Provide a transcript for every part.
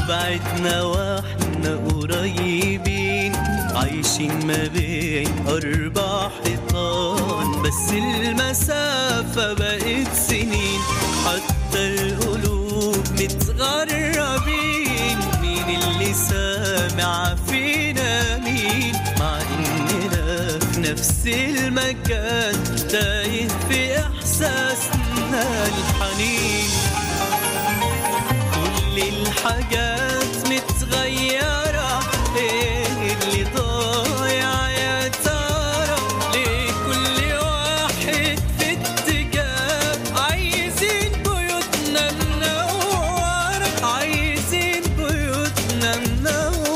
بعدنا واحنا قريبين عايشين ما بين أربع حيطان بس المسافة بقت سنين حتى القلوب متغربين مين اللي سامع فينا مين مع إننا في نفس المكان تايه في إحساسنا الحنين كل الحاجات متغيرة ايه اللي ضايع يا ترى ليه كل واحد في اتجاه عايزين بيوتنا منورة عايزين بيوتنا منورة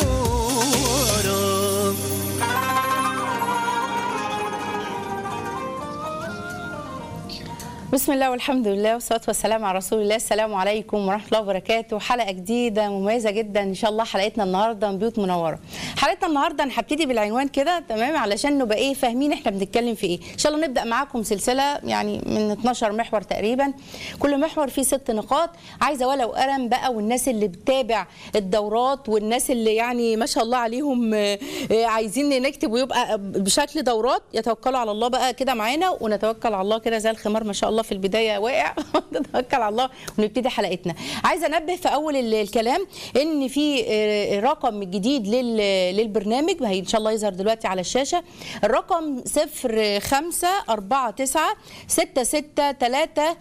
بسم الله والحمد لله والصلاة والسلام على رسول الله السلام عليكم ورحمة الله وبركاته حلقة جديدة مميزة جدا إن شاء الله حلقتنا النهاردة من بيوت منورة حلقتنا النهاردة أنا هبتدي بالعنوان كده تمام علشان نبقى إيه فاهمين إحنا بنتكلم في إيه إن شاء الله نبدأ معاكم سلسلة يعني من 12 محور تقريبا كل محور فيه ست نقاط عايزة ولو قلم بقى والناس اللي بتتابع الدورات والناس اللي يعني ما شاء الله عليهم آه، آه، عايزين نكتب ويبقى بشكل دورات يتوكلوا على الله بقى كده معانا ونتوكل على الله كده زي الخمار ما شاء الله في البدايه واقع نتوكل على الله ونبتدي حلقتنا عايزه انبه في اول ال- الكلام ان في آه، رقم جديد لل- للبرنامج ما هي ان شاء الله يظهر دلوقتي على الشاشه الرقم 0549 663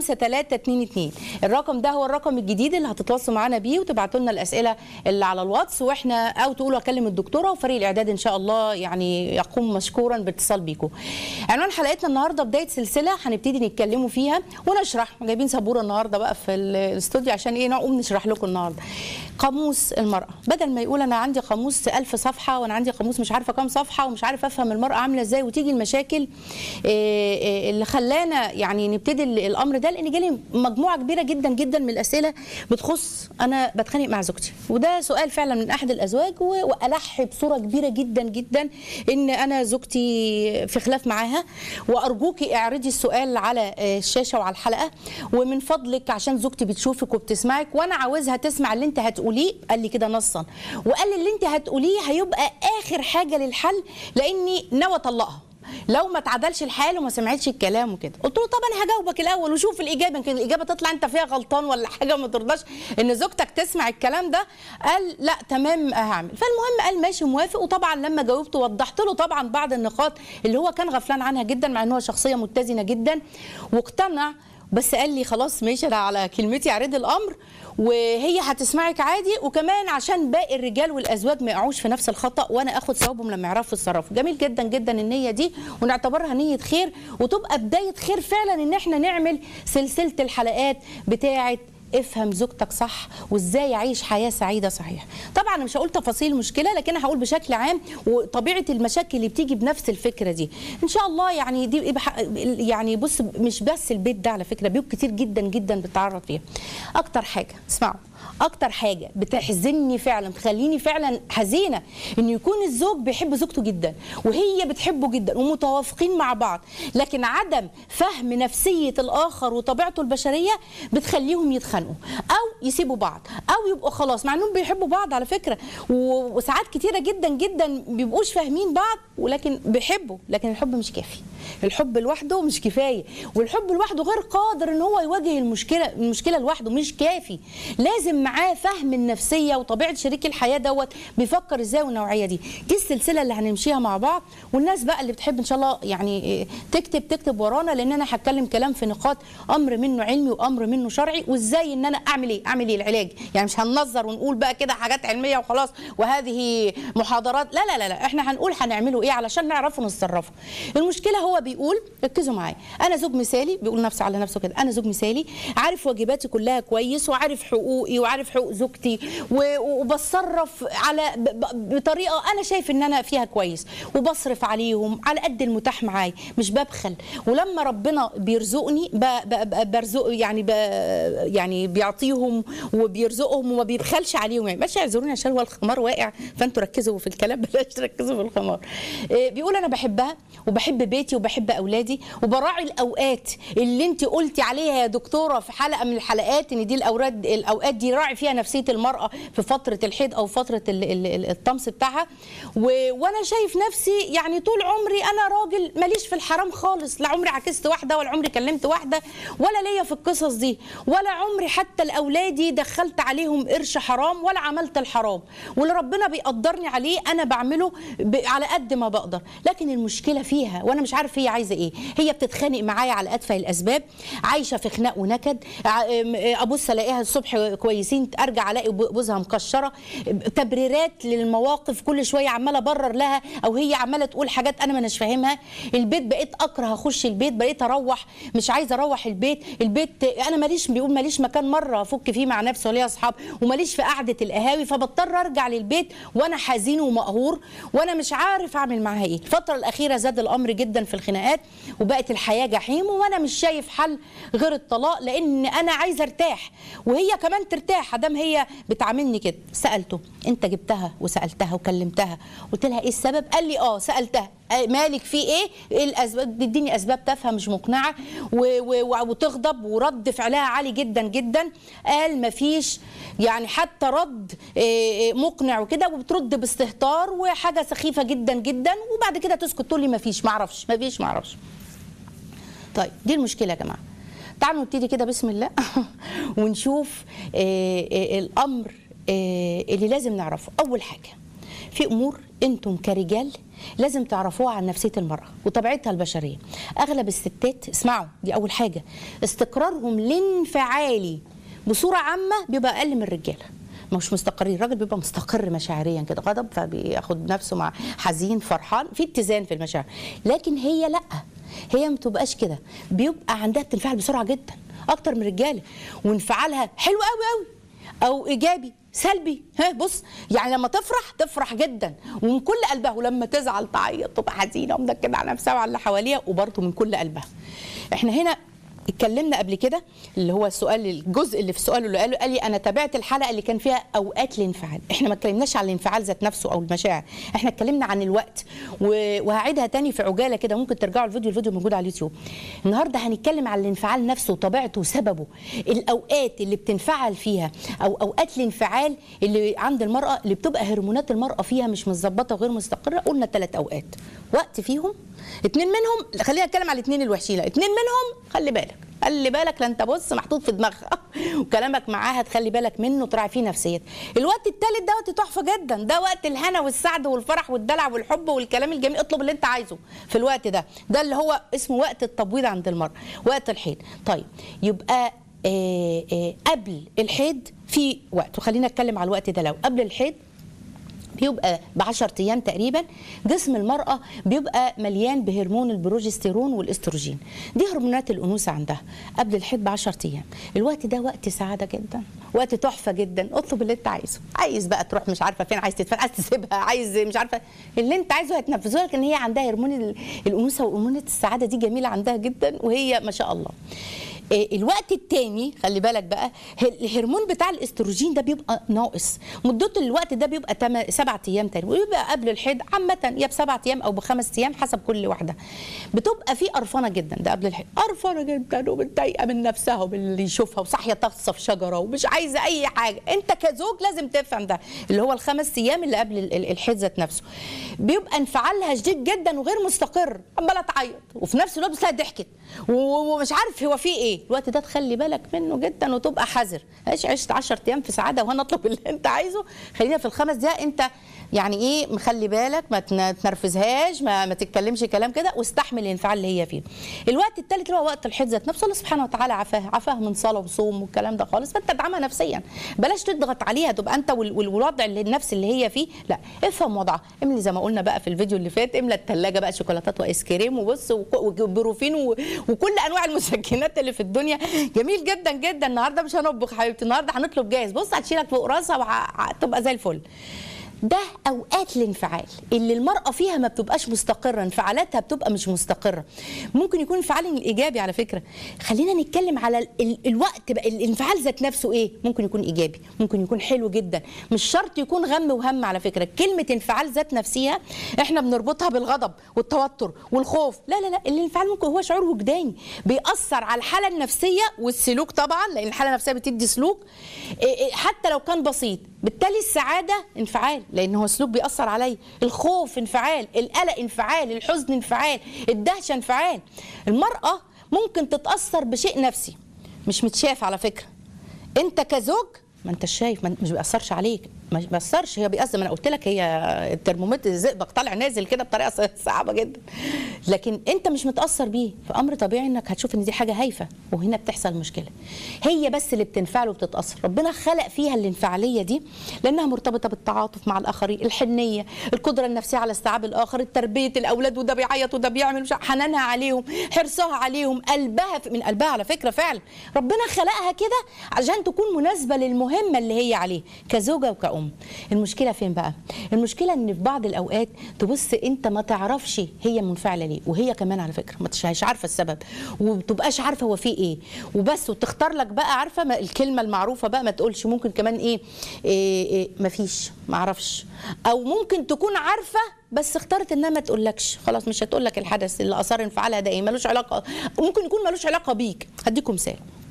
5322 الرقم ده هو الرقم الجديد اللي هتتواصلوا معانا بيه وتبعتوا لنا الاسئله اللي على الواتس واحنا او تقولوا اكلم الدكتوره وفريق الاعداد ان شاء الله يعني يقوم مشكورا باتصال بيكم عنوان حلقتنا النهارده بدايه سلسله هنبتدي نتكلموا فيها ونشرح جايبين سبوره النهارده بقى في الاستوديو عشان ايه نقوم نشرح لكم النهارده قاموس المراه بدل ما يقول انا عندي قاموس ألف صفحه وانا عندي قاموس مش عارفه كام صفحه ومش عارفه افهم المراه عامله ازاي وتيجي المشاكل إيه، إيه، اللي خلانا يعني نبتدي ال- الامر ده لان جالي مجموعه كبيره جدا جدا من الاسئله بتخص انا بتخانق مع زوجتي وده سؤال فعلا من احد الازواج و- والح بصوره كبيره جدا جدا ان انا زوجتي في خلاف معاها وارجوكي اعرضي السؤال على آه، الشاشه وعلى الحلقه ومن فضلك عشان زوجتي بتشوفك وبتسمعك وانا عاوزها تسمع اللي انت هتقوليه قال لي كده نصا وقال لي اللي انت هتقوليه هيبقى اخر حاجه للحل لاني ناوي اطلقها لو ما تعدلش الحال وما سمعتش الكلام وكده قلت له طب انا هجاوبك الاول وشوف الاجابه يمكن الاجابه تطلع انت فيها غلطان ولا حاجه ما ترضاش ان زوجتك تسمع الكلام ده قال لا تمام هعمل فالمهم قال ماشي موافق وطبعا لما جاوبته وضحت له طبعا بعض النقاط اللي هو كان غفلان عنها جدا مع ان هو شخصيه متزنه جدا واقتنع بس قال لي خلاص ماشي انا على كلمتي عرض الامر وهي هتسمعك عادي وكمان عشان باقي الرجال والازواج ما يقعوش في نفس الخطا وانا اخد ثوابهم لما يعرفوا يتصرفوا جميل جدا جدا النيه دي ونعتبرها نيه خير وتبقى بدايه خير فعلا ان احنا نعمل سلسله الحلقات بتاعه افهم زوجتك صح وازاي يعيش حياه سعيده صحيح طبعا أنا مش هقول تفاصيل المشكله لكن أنا هقول بشكل عام وطبيعه المشاكل اللي بتيجي بنفس الفكره دي ان شاء الله يعني دي بح- يعني بص مش بس البيت ده على فكره بيوت كتير جدا جدا بتتعرض فيها اكتر حاجه اسمعوا اكتر حاجه بتحزني فعلا تخليني فعلا حزينه ان يكون الزوج بيحب زوجته جدا وهي بتحبه جدا ومتوافقين مع بعض لكن عدم فهم نفسيه الاخر وطبيعته البشريه بتخليهم يتخانقوا او يسيبوا بعض او يبقوا خلاص مع انهم بيحبوا بعض على فكره و- وساعات كتيره جدا جدا بيبقوش فاهمين بعض ولكن بيحبوا لكن الحب مش كافي الحب لوحده مش كفايه والحب لوحده غير قادر ان هو يواجه المشكله المشكله لوحده مش كافي لازم معاه فهم النفسيه وطبيعه شريك الحياه دوت بيفكر ازاي والنوعيه دي دي السلسله اللي هنمشيها مع بعض والناس بقى اللي بتحب ان شاء الله يعني إيه، تكتب تكتب ورانا لان انا هتكلم كلام في نقاط امر منه علمي وامر منه شرعي وازاي ان انا اعمل ايه اعمل ايه العلاج يعني مش هننظر ونقول بقى كده حاجات علميه وخلاص وهذه محاضرات لا لا لا, لا. احنا هنقول هنعمله ايه علشان نعرفه نتصرفه المشكله هو بيقول ركزوا معايا انا زوج مثالي بيقول نفسه على نفسه كده انا زوج مثالي عارف واجباتي كلها كويس وعارف حقوقي وعارف حقوق زوجتي و- وبتصرف على ب- ب- بطريقه انا شايف ان انا فيها كويس وبصرف عليهم على قد المتاح معايا مش ببخل ولما ربنا بيرزقني ب- ب- ب- برزق يعني ب يعني بيعطيهم وبيرزقهم وما بيبخلش عليهم يعني ماشي اعذروني عشان هو الخمار واقع فانتوا ركزوا في الكلام بلاش تركزوا في الخمار إيه، بيقول انا بحبها وبحب بيتي وبحب وبحب اولادي وبراعي الاوقات اللي انت قلتي عليها يا دكتوره في حلقه من الحلقات ان دي الاوقات الاوقات دي راعي فيها نفسيه المراه في فتره الحيض او فتره ال- ال- ال- الطمس بتاعها و- وانا شايف نفسي يعني طول عمري انا راجل ماليش في الحرام خالص لا عمري عكست واحده ولا عمري كلمت واحده ولا ليا في القصص دي ولا عمري حتى لاولادي دخلت عليهم قرش حرام ولا عملت الحرام واللي ربنا بيقدرني عليه انا بعمله ب- على قد ما بقدر لكن المشكله فيها وانا مش عارف هي عايزه ايه هي بتتخانق معايا على اتفه الاسباب عايشه في خناق ونكد ع- أم- ابص الاقيها الصبح كويسين ارجع الاقي ب- بوزها مكشره تبريرات للمواقف كل شويه عماله ابرر لها او هي عماله تقول حاجات انا ما اناش فاهمها البيت بقيت اكره اخش البيت بقيت اروح مش عايزه اروح البيت البيت انا ماليش بيقول ماليش مكان مره افك فيه مع نفسي وليا اصحاب وماليش في قعده القهاوي فبضطر ارجع للبيت وانا حزين ومقهور وانا مش عارف اعمل معاها ايه الفتره الاخيره زاد الامر جدا في الخناقات وبقت الحياه جحيم وانا مش شايف حل غير الطلاق لان انا عايزه ارتاح وهي كمان ترتاح دام هي بتعاملني كده سالته انت جبتها وسالتها وكلمتها قلت لها ايه السبب قال لي اه سالتها آه، مالك في ايه ايه الاسباب تديني اسباب تافهه مش مقنعه و- و- وتغضب ورد فعلها عالي جدا جدا قال مفيش يعني حتى رد آه، آه، مقنع وكده وبترد باستهتار وحاجه سخيفه جدا جدا وبعد كده تسكت تقول لي مفيش معرفش مفيش معرفش طيب دي المشكله يا جماعه تعالوا نبتدي كده بسم الله ونشوف آه، آه، الامر آه، اللي لازم نعرفه اول حاجه في امور انتم كرجال لازم تعرفوها عن نفسيه المراه وطبيعتها البشريه اغلب الستات اسمعوا دي اول حاجه استقرارهم الانفعالي بصوره عامه بيبقى اقل من الرجاله مش مستقرين الراجل بيبقى مستقر مشاعريا كده غضب فبياخد نفسه مع حزين فرحان في اتزان في المشاعر لكن هي لا هي ما بتبقاش كده بيبقى عندها بتنفعل بسرعه جدا اكتر من الرجاله وانفعالها حلو قوي قوي او ايجابي سلبي ها بص يعني لما تفرح تفرح جدا ومن كل قلبها ولما تزعل تعيط تبقى حزينه ومنكده على نفسها وعلى اللي حواليها وبرضه من كل قلبها احنا هنا اتكلمنا قبل كده اللي هو السؤال الجزء اللي في السؤال اللي قاله قال لي انا تابعت الحلقه اللي كان فيها اوقات الانفعال احنا ما اتكلمناش عن الانفعال ذات نفسه او المشاعر احنا اتكلمنا عن الوقت و- وهعيدها تاني في عجاله كده ممكن ترجعوا الفيديو الفيديو موجود على اليوتيوب النهارده هنتكلم عن الانفعال نفسه وطبيعته وسببه الاوقات اللي بتنفعل فيها او اوقات الانفعال اللي عند المراه اللي بتبقى هرمونات المراه فيها مش متظبطه وغير مستقره قلنا ثلاث اوقات وقت فيهم اتنين منهم خلينا نتكلم على الاثنين الوحشين لا، اتنين منهم خلي بالك خلي بالك لا انت بص محطوط في دماغها وكلامك معاها تخلي بالك منه تراعي فيه نفسيتها الوقت الثالث ده وقت تحفه جدا ده وقت الهنا والسعد والفرح والدلع والحب والكلام الجميل اطلب اللي انت عايزه في الوقت ده ده اللي هو اسمه وقت التبويض عند المرأة وقت الحيض طيب يبقى آه آه قبل الحيض في وقت وخلينا نتكلم على الوقت ده لو قبل الحيض بيبقى ب 10 ايام تقريبا جسم المراه بيبقى مليان بهرمون البروجستيرون والاستروجين دي هرمونات الانوثه عندها قبل الحيض ب 10 ايام الوقت ده وقت سعاده جدا وقت تحفه جدا اطلب اللي انت عايزه عايز بقى تروح مش عارفه فين عايز تدفن عايز تسيبها عايز مش عارفه اللي انت عايزه هتنفذه لك ان هي عندها هرمون ال- الانوثه وهرمونات السعاده دي جميله عندها جدا وهي ما شاء الله إيه، الوقت التاني خلي بالك بقى ه- الهرمون بتاع الاستروجين ده بيبقى ناقص مدته الوقت ده بيبقى تم- سبعة ايام تاني ويبقى قبل الحيض عامه يا بسبعة ايام او بخمس ايام حسب كل واحده بتبقى في قرفانه جدا ده قبل الحيض قرفانه جدا ومتضايقه من نفسها ومن اللي يشوفها وصاحيه تغصه في شجره ومش عايزه اي حاجه انت كزوج لازم تفهم ده اللي هو الخمس ايام اللي قبل ال- ال- الحيض ذات نفسه بيبقى انفعالها شديد جدا وغير مستقر عماله تعيط وفي نفس الوقت بتلاقيها ضحكت و- ومش عارف هو في ايه الوقت ده تخلي بالك منه جدا وتبقى حذر ايش عشت 10 ايام في سعاده وهنطلب اللي انت عايزه خلينا في الخمس دقايق انت يعني ايه مخلي بالك ما تن- تنرفزهاش ما, ما تتكلمش كلام كده واستحمل الانفعال اللي هي فيه الوقت الثالث اللي هو وقت الحيض ذات نفسه الله سبحانه وتعالى عفاه عفاه من صلاه وصوم والكلام ده خالص فانت ادعمها نفسيا بلاش تضغط عليها تبقى انت وال- وال- والوضع اللي النفس اللي هي فيه لا افهم وضعها املي زي ما قلنا بقى في الفيديو اللي فات املى الثلاجه بقى شوكولاتات وايس كريم وبص وك- وبروفين و- وكل انواع المسكنات اللي في الدنيا جميل جدا جدا النهارده مش هنطبخ حبيبتي النهارده هنطلب جاهز بص هتشيلك فوق راسها وهتبقى زي الفل ده اوقات الانفعال اللي المراه فيها ما بتبقاش مستقره انفعالاتها بتبقى مش مستقره ممكن يكون انفعال الايجابي على فكره خلينا نتكلم على ال- ال- الوقت بقى الانفعال ذات نفسه ايه ممكن يكون ايجابي ممكن يكون حلو جدا مش شرط يكون غم وهم على فكره كلمه انفعال ذات نفسها احنا بنربطها بالغضب والتوتر والخوف لا لا لا الانفعال ممكن هو شعور وجداني بيأثر على الحاله النفسيه والسلوك طبعا لان الحاله النفسيه بتدي سلوك إيه إيه حتى لو كان بسيط بالتالي السعاده انفعال لان هو سلوك بيأثر عليا الخوف انفعال القلق انفعال الحزن انفعال الدهشه انفعال المراه ممكن تتأثر بشيء نفسي مش متشاف على فكره انت كزوج ما انت شايف ما مش بيأثرش عليك مش بيأثرش هي بيأثر ما انا قلت لك هي الترمومتر الزئبق طالع نازل كده بطريقه ص- صعبه جدا لكن انت مش متأثر بيه فامر طبيعي انك هتشوف ان دي حاجه هايفه وهنا بتحصل مشكله هي بس اللي بتنفعل وبتتأثر ربنا خلق فيها الانفعاليه دي لانها مرتبطه بالتعاطف مع الاخرين الحنيه القدره النفسيه على استيعاب الاخر تربيه الاولاد وده بيعيط وده بيعمل مش عارف- حنانها عليهم حرصها عليهم قلبها في- من قلبها على فكره فعلا ربنا خلقها كده عشان تكون مناسبه للمهمه اللي هي عليه كزوجه وكأم المشكله فين بقى المشكله ان في بعض الاوقات تبص انت ما تعرفش هي منفعله ليه وهي كمان على فكره ما تش عارفه السبب وبتبقاش عارفه هو في ايه وبس وتختار لك بقى عارفه ما الكلمه المعروفه بقى ما تقولش ممكن كمان ايه, إيه, إيه ما فيش ما اعرفش او ممكن تكون عارفه بس اختارت انها ما تقولكش خلاص مش هتقول لك الحدث اللي اثار انفعالها ده ايه ملوش علاقه ممكن يكون ملوش علاقه بيك هديكم مثال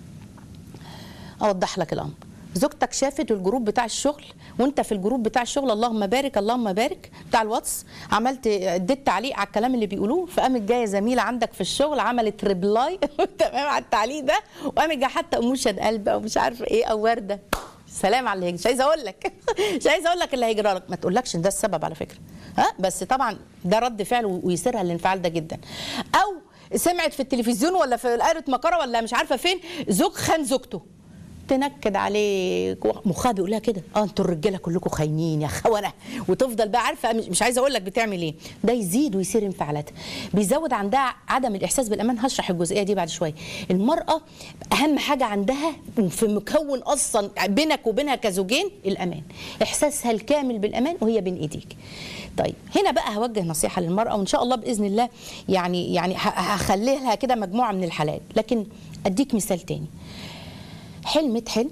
اوضح لك الامر زوجتك شافت الجروب بتاع الشغل وانت في الجروب بتاع الشغل اللهم بارك اللهم بارك بتاع الواتس عملت اديت تعليق على الكلام اللي بيقولوه فقامت جايه زميله عندك في الشغل عملت ريبلاي تمام على التعليق ده وقامت جايه حتى اموشد قلب او مش عارفه ايه او ورده سلام على اللي هيجي مش عايزه اقول لك مش عايزه اقول لك اللي هيجرى لك ما تقولكش ان ده السبب على فكره ها بس طبعا ده رد فعل ويسرها الانفعال ده جدا او سمعت في التلفزيون ولا في قارة مقرة ولا مش عارفه فين زوج خان زوجته تنكد عليك مخها بيقول لها كده اه انتوا الرجاله كلكم خاينين يا خونه وتفضل بقى عارفه مش مش عايزه اقول لك بتعمل ايه ده يزيد ويصير انفعالاتها بيزود عندها عدم الاحساس بالامان هشرح الجزئيه دي بعد شويه المراه اهم حاجه عندها في مكون اصلا بينك وبينها كزوجين الامان احساسها الكامل بالامان وهي بين ايديك طيب هنا بقى هوجه نصيحه للمراه وان شاء الله باذن الله يعني يعني ه- هخلي لها كده مجموعه من الحالات لكن اديك مثال تاني حلمت حلم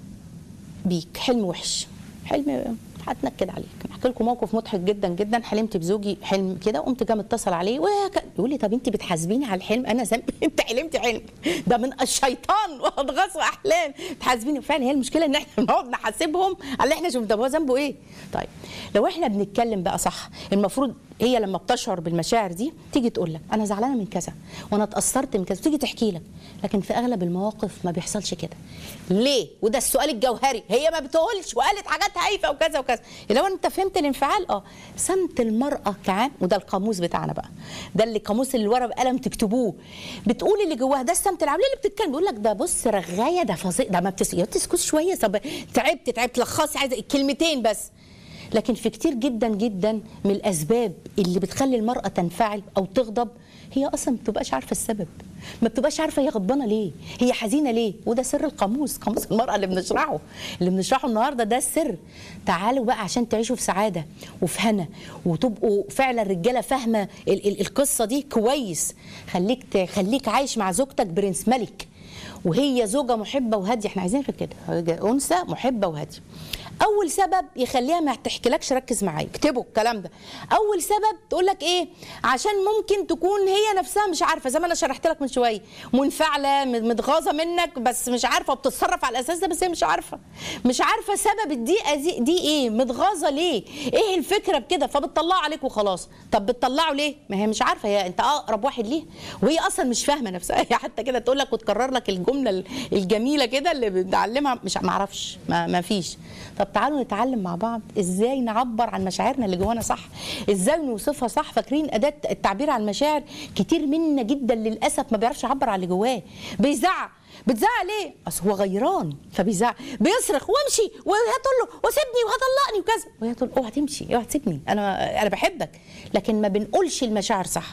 بيك حلم وحش حلم هتنكد عليك احكي لكم موقف مضحك جدا جدا حلمت بزوجي حلم كده قمت جا متصل عليه وك... يقول لي طب انت بتحاسبيني على الحلم انا ذنب انت حلمت حلم ده من الشيطان واضغاث واحلام تحاسبيني فعلا هي المشكله ان احنا بنقعد نحاسبهم على اللي احنا شفنا طب هو ذنبه ايه طيب لو احنا بنتكلم بقى صح المفروض هي لما بتشعر بالمشاعر دي تيجي تقول لك انا زعلانه من كذا وانا اتاثرت من كذا تيجي تحكي لك لكن في اغلب المواقف ما بيحصلش كده ليه وده السؤال الجوهري هي ما بتقولش وقالت حاجات هايفه وكذا وكذا لو انت فهمت الانفعال اه سمت المراه كعام وده القاموس بتاعنا بقى ده اللي قاموس اللي ورا بقلم تكتبوه بتقول اللي جواها ده السمت العام ليه اللي بتتكلم بيقول لك ده بص رغايه ده فظيع ده ما بتس... يا تسكت شويه طب تعبت تعبت لخصي عايزه كلمتين بس لكن في كتير جدا جدا من الاسباب اللي بتخلي المراه تنفعل او تغضب هي اصلا ما بتبقاش عارفه السبب ما بتبقاش عارفه هي غضبانه ليه هي حزينه ليه وده سر القاموس قاموس المراه اللي بنشرحه اللي بنشرحه النهارده ده السر تعالوا بقى عشان تعيشوا في سعاده وفي هنا وتبقوا فعلا رجاله فاهمه ال- ال- القصه دي كويس خليك ت- خليك عايش مع زوجتك برنس ملك وهي زوجه محبه وهاديه احنا عايزين في كده انثى محبه وهاديه اول سبب يخليها ما تحكيلكش ركز معايا اكتبوا الكلام ده اول سبب تقول لك ايه عشان ممكن تكون هي نفسها مش عارفه زي ما انا شرحت لك من شويه منفعله متغاظه منك بس مش عارفه وبتتصرف على الاساس ده بس هي مش عارفه مش عارفه سبب الضيقه دي, دي ايه متغاظه ليه ايه الفكره بكده فبتطلعوا عليك وخلاص طب بتطلعوا ليه ما هي مش عارفه هي انت اقرب واحد ليه وهي اصلا مش فاهمه نفسها هي حتى كده تقول لك وتكرر لك الجمله الجميله كده اللي بتعلمها مش ما اعرفش ما, ما فيش طب تعالوا نتعلم مع بعض ازاي نعبر عن مشاعرنا اللي جوانا صح ازاي نوصفها صح فاكرين اداه التعبير عن المشاعر كتير منا جدا للاسف ما بيعرفش يعبر عن اللي جواه بيزعق بتزعق ليه؟ اصل هو غيران فبيزعق بيصرخ وامشي وهي تقول له وسيبني وهطلقني وكذا وهي تقول اوعى تمشي اوعى تسيبني انا انا بحبك لكن ما بنقولش المشاعر صح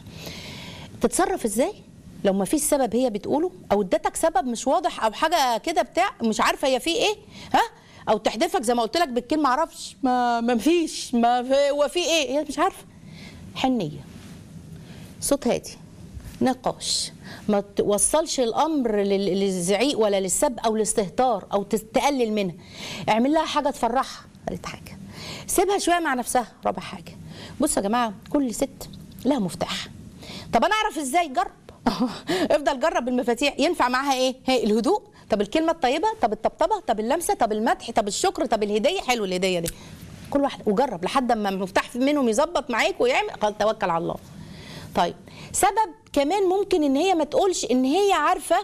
تتصرف ازاي؟ لو ما فيش سبب هي بتقوله او ادتك سبب مش واضح او حاجه كده بتاع مش عارفه هي فيه ايه ها او تحدفك زي ما قلت لك بالكلمه معرفش ما ما فيش ما في هو في ايه هي مش عارفه حنيه صوت هادي نقاش ما توصلش الامر لل- للزعيق ولا للسب او الاستهتار او تس- تقلل منها اعمل لها حاجه تفرحها ثالث حاجه سيبها شويه مع نفسها رابع حاجه بصوا يا جماعه كل ست لها مفتاح طب انا اعرف ازاي جرب افضل جرب المفاتيح ينفع معاها ايه هي الهدوء طب الكلمه الطيبه طب الطبطبه طب اللمسه طب المدح طب الشكر طب الهديه حلو الهديه دي كل واحد وجرب لحد ما المفتاح منهم يظبط معاك ويعمل قال توكل على الله طيب سبب كمان ممكن ان هي ما تقولش ان هي عارفه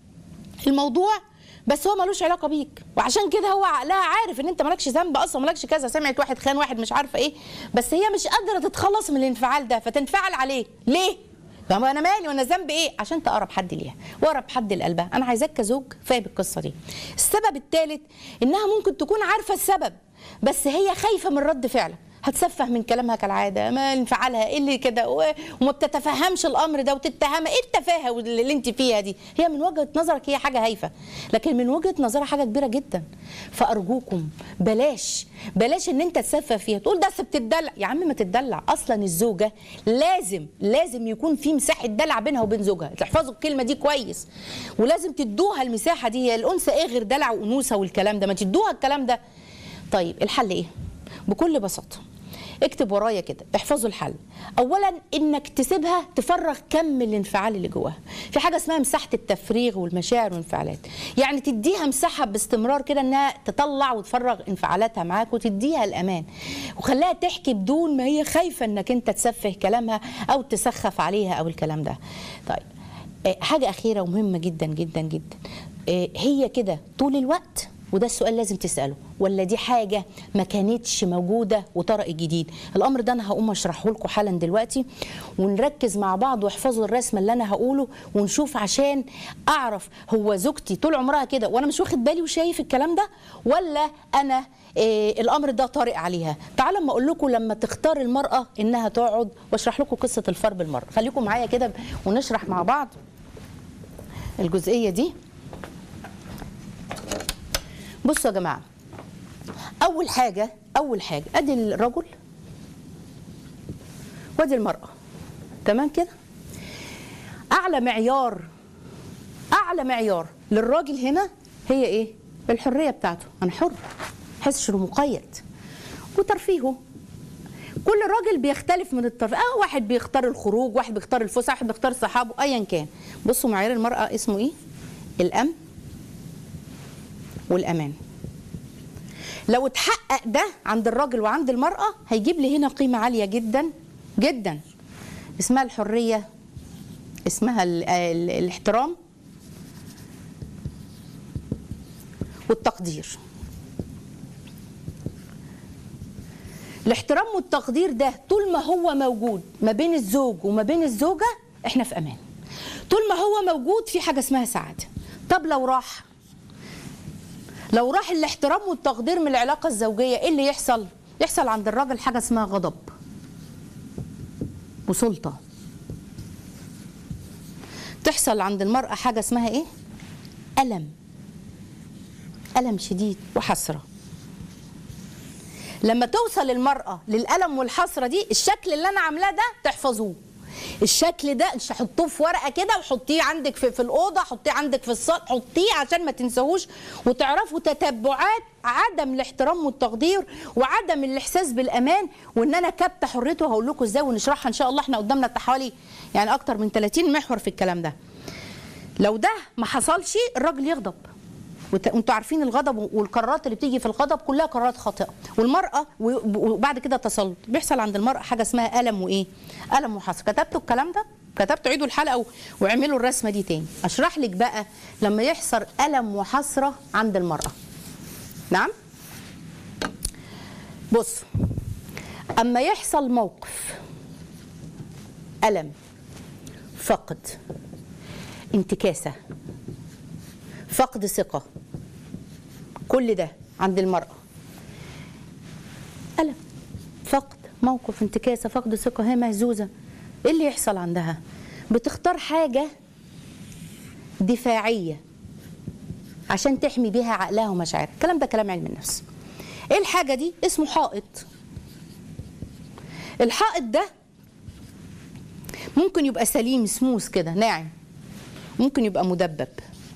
الموضوع بس هو ملوش علاقه بيك وعشان كده هو عقلها عارف ان انت مالكش ذنب اصلا مالكش كذا سمعت واحد خان واحد مش عارفه ايه بس هي مش قادره تتخلص من الانفعال ده فتنفعل عليه ليه طب انا مالي وانا ذنب ايه عشان تقرب حد ليها واقرب حد لقلبها انا عايزاك كزوج فاهم القصه دي السبب الثالث انها ممكن تكون عارفه السبب بس هي خايفه من رد فعلها هتسفه من كلامها كالعاده ما انفعالها ايه اللي كده و- وما بتتفهمش الامر ده وتتهمها ايه التفاهه اللي انت فيها دي هي من وجهه نظرك هي حاجه هايفه لكن من وجهه نظرها حاجه كبيره جدا فارجوكم بلاش بلاش ان انت تسفه فيها تقول ده أصل بتدلع يا عم ما تدلع اصلا الزوجه لازم لازم يكون في مساحه دلع بينها وبين زوجها تحفظوا الكلمه دي كويس ولازم تدوها المساحه دي هي الانثى ايه غير دلع وانوثه والكلام ده ما تدوها الكلام ده طيب الحل ايه بكل بساطه اكتب ورايا كده احفظوا الحل اولا انك تسيبها تفرغ كم الانفعال اللي جواها في حاجه اسمها مساحه التفريغ والمشاعر والانفعالات يعني تديها مساحه باستمرار كده انها تطلع وتفرغ انفعالاتها معاك وتديها الامان وخليها تحكي بدون ما هي خايفه انك انت تسفه كلامها او تسخف عليها او الكلام ده طيب آه، حاجه اخيره ومهمه جدا جدا جدا آه، هي كده طول الوقت وده السؤال لازم تساله ولا دي حاجه ما كانتش موجوده وطرق جديد الامر ده انا هقوم اشرحه لكم حالا دلوقتي ونركز مع بعض واحفظوا الرسمه اللي انا هقوله ونشوف عشان اعرف هو زوجتي طول عمرها كده وانا مش واخد بالي وشايف الكلام ده ولا انا إيه الامر ده طارئ عليها تعالوا اما اقول لكم لما تختار المراه انها تقعد واشرح لكم قصه الفار بالمره خليكم معايا كده ونشرح مع بعض الجزئيه دي بصوا يا جماعه اول حاجه اول حاجه ادي الرجل وادي المراه تمام كده اعلى معيار اعلى معيار للراجل هنا هي ايه الحريه بتاعته انا حر حسش انه مقيد وترفيهه كل راجل بيختلف من الترفيه اه واحد بيختار الخروج واحد بيختار الفسح واحد بيختار صحابه ايا كان بصوا معيار المراه اسمه ايه الامن والامان لو اتحقق ده عند الراجل وعند المراه هيجيب لي هنا قيمه عاليه جدا جدا اسمها الحريه اسمها ال ال الاحترام والتقدير الاحترام والتقدير ده طول ما هو موجود ما بين الزوج وما بين الزوجة احنا في امان طول ما هو موجود في حاجة اسمها سعادة طب لو راح لو راح الاحترام والتقدير من العلاقة الزوجية ايه اللي يحصل يحصل عند الراجل حاجة اسمها غضب وسلطة تحصل عند المرأة حاجة اسمها ايه ألم ألم شديد وحسرة لما توصل المرأة للألم والحسرة دي الشكل اللي أنا عاملاه ده تحفظوه الشكل ده مش حطوه في ورقه كده وحطيه عندك في, في الاوضه حطيه عندك في الصاله حطيه عشان ما تنساهوش وتعرفوا تتبعات عدم الاحترام والتقدير وعدم الاحساس بالامان وان انا كبت حريته هقول لكم ازاي ونشرحها ان شاء الله احنا قدامنا حوالي يعني اكتر من 30 محور في الكلام ده لو ده ما حصلش الراجل يغضب وت- وانتوا عارفين الغضب والقرارات اللي بتيجي في الغضب كلها قرارات خاطئه والمراه و- وبعد كده تسلط بيحصل عند المراه حاجه اسمها الم وايه الم وحسره كتبتوا الكلام ده كتبتوا عيدوا الحلقه و- واعملوا الرسمه دي تاني اشرح لك بقى لما يحصل الم وحسره عند المراه نعم بص اما يحصل موقف الم فقد انتكاسه فقد ثقة كل ده عند المرأة ألم فقد موقف انتكاسة فقد ثقة هي مهزوزة ايه اللي يحصل عندها بتختار حاجة دفاعية عشان تحمي بيها عقلها ومشاعرها الكلام ده كلام علم النفس ايه الحاجه دي اسمه حائط الحائط ده ممكن يبقى سليم سموث كده ناعم ممكن يبقى مدبب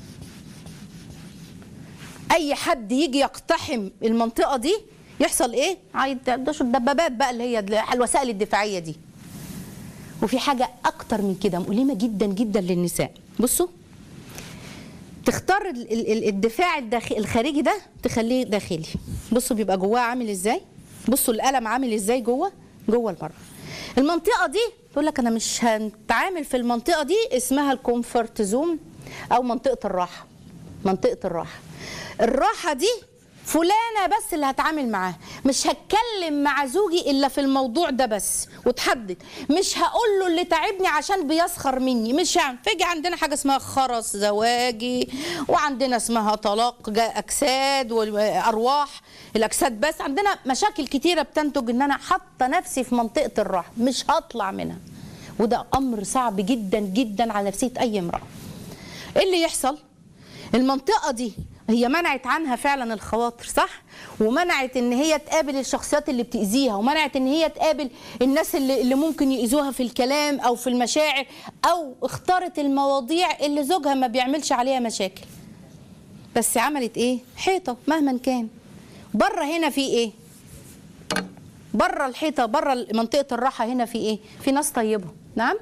اي حد يجي يقتحم المنطقه دي يحصل ايه هيدشوا الدبابات بقى اللي هي الوسائل الدفاعيه دي وفي حاجه اكتر من كده مؤلمه جدا جدا للنساء بصوا تختار ال- ال- ال- الدفاع الداخلي الخارجي ده تخليه داخلي بصوا بيبقى جواه عامل ازاي بصوا القلم عامل ازاي جوه جوه المرأة المنطقة دي تقول لك انا مش هنتعامل في المنطقة دي اسمها الكومفورت زون او منطقة الراحة منطقة الراحة الراحة دي فلانة بس اللي هتعامل معاها مش هتكلم مع زوجي الا في الموضوع ده بس وتحدد مش هقول له اللي تعبني عشان بيسخر مني مش هعمل فيجي عندنا حاجه اسمها خرس زواجي وعندنا اسمها طلاق جا- اجساد وارواح الاجساد بس عندنا مشاكل كتيره بتنتج ان انا حاطه نفسي في منطقه الراحه مش هطلع منها وده امر صعب جدا جدا على نفسيه اي امراه ايه اللي يحصل المنطقة دي هي منعت عنها فعلا الخواطر صح ومنعت ان هي تقابل الشخصيات اللي بتأذيها ومنعت ان هي تقابل الناس اللي, اللي ممكن يأذوها في الكلام او في المشاعر او اختارت المواضيع اللي زوجها ما بيعملش عليها مشاكل بس عملت ايه حيطة مهما كان بره هنا في ايه بره الحيطة بره منطقة الراحة هنا في ايه في ناس طيبة نعم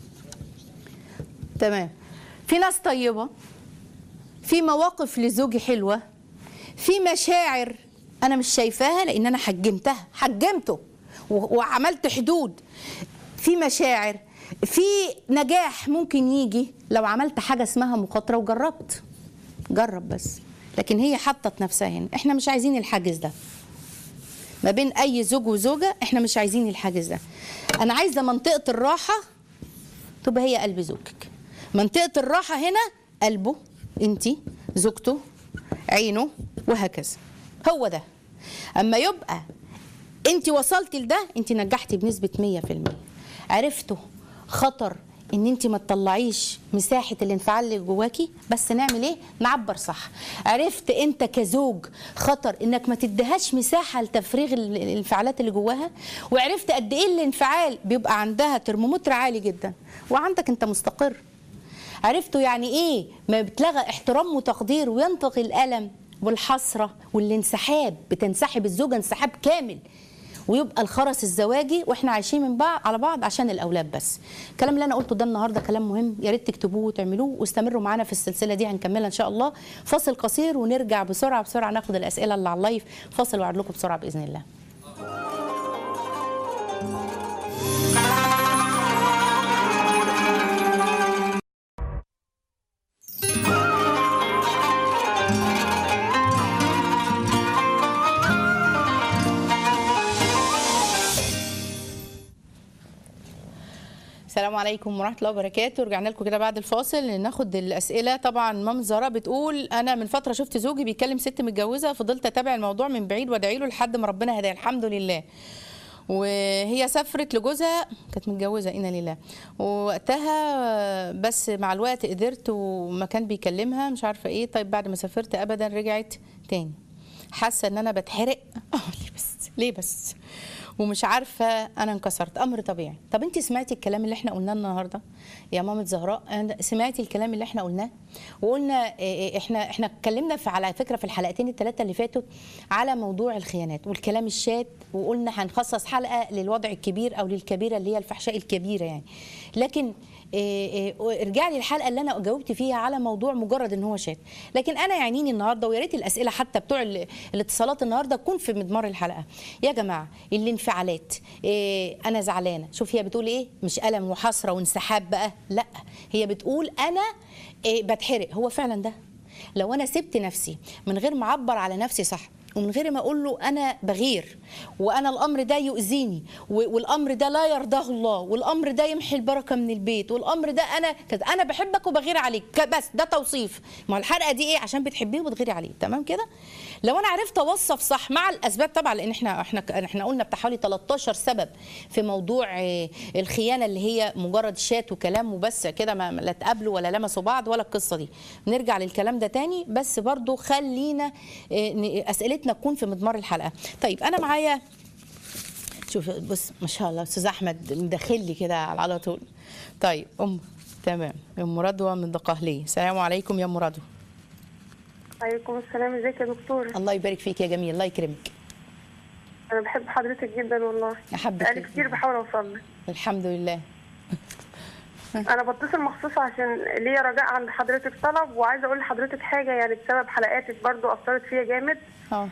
تمام في ناس طيبة في مواقف لزوجي حلوة في مشاعر أنا مش شايفاها لأن أنا حجمتها حجمته و- وعملت حدود في مشاعر في نجاح ممكن يجي لو عملت حاجة اسمها مخاطرة وجربت جرب بس لكن هي حطت نفسها هنا احنا مش عايزين الحاجز ده ما بين اي زوج وزوجة احنا مش عايزين الحاجز ده انا عايزة منطقة الراحة تبقى هي قلب زوجك منطقة الراحة هنا قلبه انتي زوجته عينه وهكذا هو ده اما يبقى انت وصلتي لده انت نجحتي بنسبة 100% عرفتوا خطر ان انت ما تطلعيش مساحة الانفعال اللي جواكي بس نعمل ايه نعبر صح عرفت انت كزوج خطر انك ما تديهاش مساحة لتفريغ ال- الانفعالات اللي جواها وعرفت قد ايه الانفعال بيبقى عندها ترمومتر عالي جدا وعندك انت مستقر عرفتوا يعني ايه ما بتلغى احترام وتقدير وينطق الالم والحسره والانسحاب بتنسحب الزوجه انسحاب كامل ويبقى الخرس الزواجي واحنا عايشين من بعض على بعض عشان الاولاد بس الكلام اللي انا قلته ده النهارده كلام مهم يا ريت تكتبوه وتعملوه واستمروا معانا في السلسله دي هنكملها ان شاء الله فاصل قصير ونرجع بسرعه بسرعه ناخد الاسئله اللي على اللايف فاصل وعد لكم بسرعه باذن الله السلام عليكم ورحمه الله وبركاته رجعنا لكم كده بعد الفاصل ناخد الاسئله طبعا مام زهراء بتقول انا من فتره شفت زوجي بيكلم ست متجوزه فضلت اتابع الموضوع من بعيد وادعي له لحد ما ربنا هداه الحمد لله وهي سافرت لجوزها كانت متجوزه انا لله ووقتها بس مع الوقت قدرت وما كان بيكلمها مش عارفه ايه طيب بعد ما سافرت ابدا رجعت تاني حاسه ان انا بتحرق اه ليه بس ليه بس ومش عارفه انا انكسرت امر طبيعي طب انت سمعتي الكلام اللي احنا قلناه النهارده يا مامة زهراء أنا سمعتي الكلام اللي احنا قلناه وقلنا إيه إيه احنا احنا اتكلمنا في على فكره في الحلقتين الثلاثه اللي فاتوا على موضوع الخيانات والكلام الشات وقلنا هنخصص حلقه للوضع الكبير او للكبيره اللي هي الفحشاء الكبيره يعني لكن إيه إيه ارجع لي الحلقه اللي انا جاوبت فيها على موضوع مجرد ان هو شات لكن انا يعنيني النهارده ويا ريت الاسئله حتى بتوع ال- الاتصالات النهارده تكون في مضمار الحلقه يا جماعه الانفعالات إيه انا زعلانه شوف هي بتقول ايه مش الم وحسره وانسحاب بقى لا هي بتقول انا إيه بتحرق هو فعلا ده لو انا سبت نفسي من غير ما اعبر على نفسي صح ومن غير ما اقول له انا بغير وانا الامر ده يؤذيني و- والامر ده لا يرضاه الله والامر ده يمحي البركه من البيت والامر ده انا كده انا بحبك وبغير عليك ك- بس ده توصيف ما هو الحلقه دي ايه عشان بتحبيه وبتغيري عليه تمام كده لو انا عرفت اوصف صح مع الاسباب طبعا لان احنا احنا احنا قلنا بتاع حوالي 13 سبب في موضوع آه، الخيانه اللي هي مجرد شات وكلام وبس كده ما لا تقابلوا ولا لمسوا بعض ولا القصه دي نرجع للكلام ده تاني بس برضو خلينا آه، ن- اسئلتنا تكون في مضمار الحلقه طيب انا معايا شوف بص ما شاء الله استاذ احمد مدخل لي كده على طول طيب ام تمام ام رضوى من دقهليه السلام عليكم يا ام رضوى عليكم السلام ازيك يا دكتور الله يبارك فيك يا جميل الله يكرمك انا بحب حضرتك جدا والله أحبك بقالي جداً. كتير بحاول اوصل لك الحمد لله انا بتصل مخصوص عشان ليا رجاء عند حضرتك طلب وعايزه اقول لحضرتك حاجه يعني بسبب حلقاتك برضو اثرت فيا جامد اه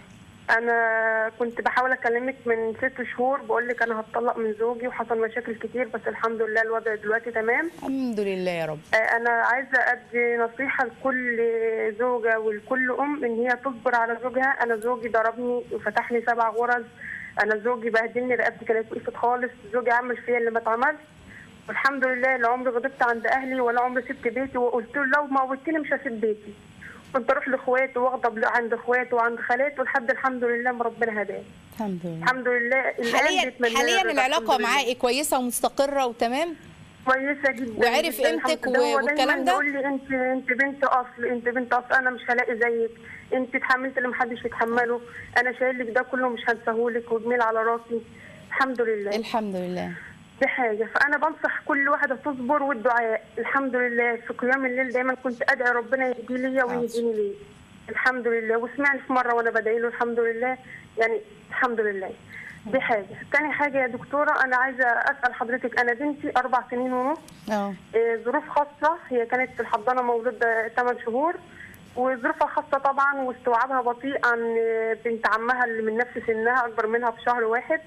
انا كنت بحاول اكلمك من ست شهور بقول لك انا هتطلق من زوجي وحصل مشاكل كتير بس الحمد لله الوضع دلوقتي تمام الحمد لله يا رب آه، انا عايزه ادي نصيحه لكل زوجه ولكل ام ان هي تصبر على زوجها انا زوجي ضربني وفتح لي سبع غرز انا زوجي بهدلني رقبتي كانت وقفت خالص زوجي عمل فيا اللي ما اتعملش والحمد لله لا عمري غضبت عند اهلي ولا عمري سبت بيتي وقلت له لو موتني مش هسيب بيتي كنت اروح لاخواتي واغضب عند اخواتي وعند خالاتي ولحد الحمد لله ما ربنا هداني الحمد لله الحمد لله الآن حاليا بيتمنى لي حاليا الرضا، العلاقه الحمد لله. معاه إيه؟ كويسه ومستقره وتمام كويسه جدا وعرف جداً قيمتك الحمد لله. و- هو والكلام دايما ده؟ يقول لي انت انت بنت اصل انت بنت اصل انا مش هلاقي زيك انت اتحملت اللي محدش يتحمله انا شايل لك ده كله مش هنساهولك وجميل على راسي الحمد لله الحمد لله دي حاجه فانا بنصح كل واحده تصبر والدعاء الحمد لله في قيام الليل دايما كنت ادعي ربنا يهدي لي ويهديني ليه الحمد لله وسمعني في مره وانا بدعي له الحمد لله يعني الحمد لله دي حاجه تاني حاجه يا دكتوره انا عايزه اسال حضرتك انا بنتي اربع سنين ونص اه إيه، ظروف خاصة هي كانت في الحضانة مولودة 8 شهور وظروفها خاصة طبعا واستوعابها بطيء عن إيه، بنت عمها اللي من نفس سنها أكبر منها بشهر واحد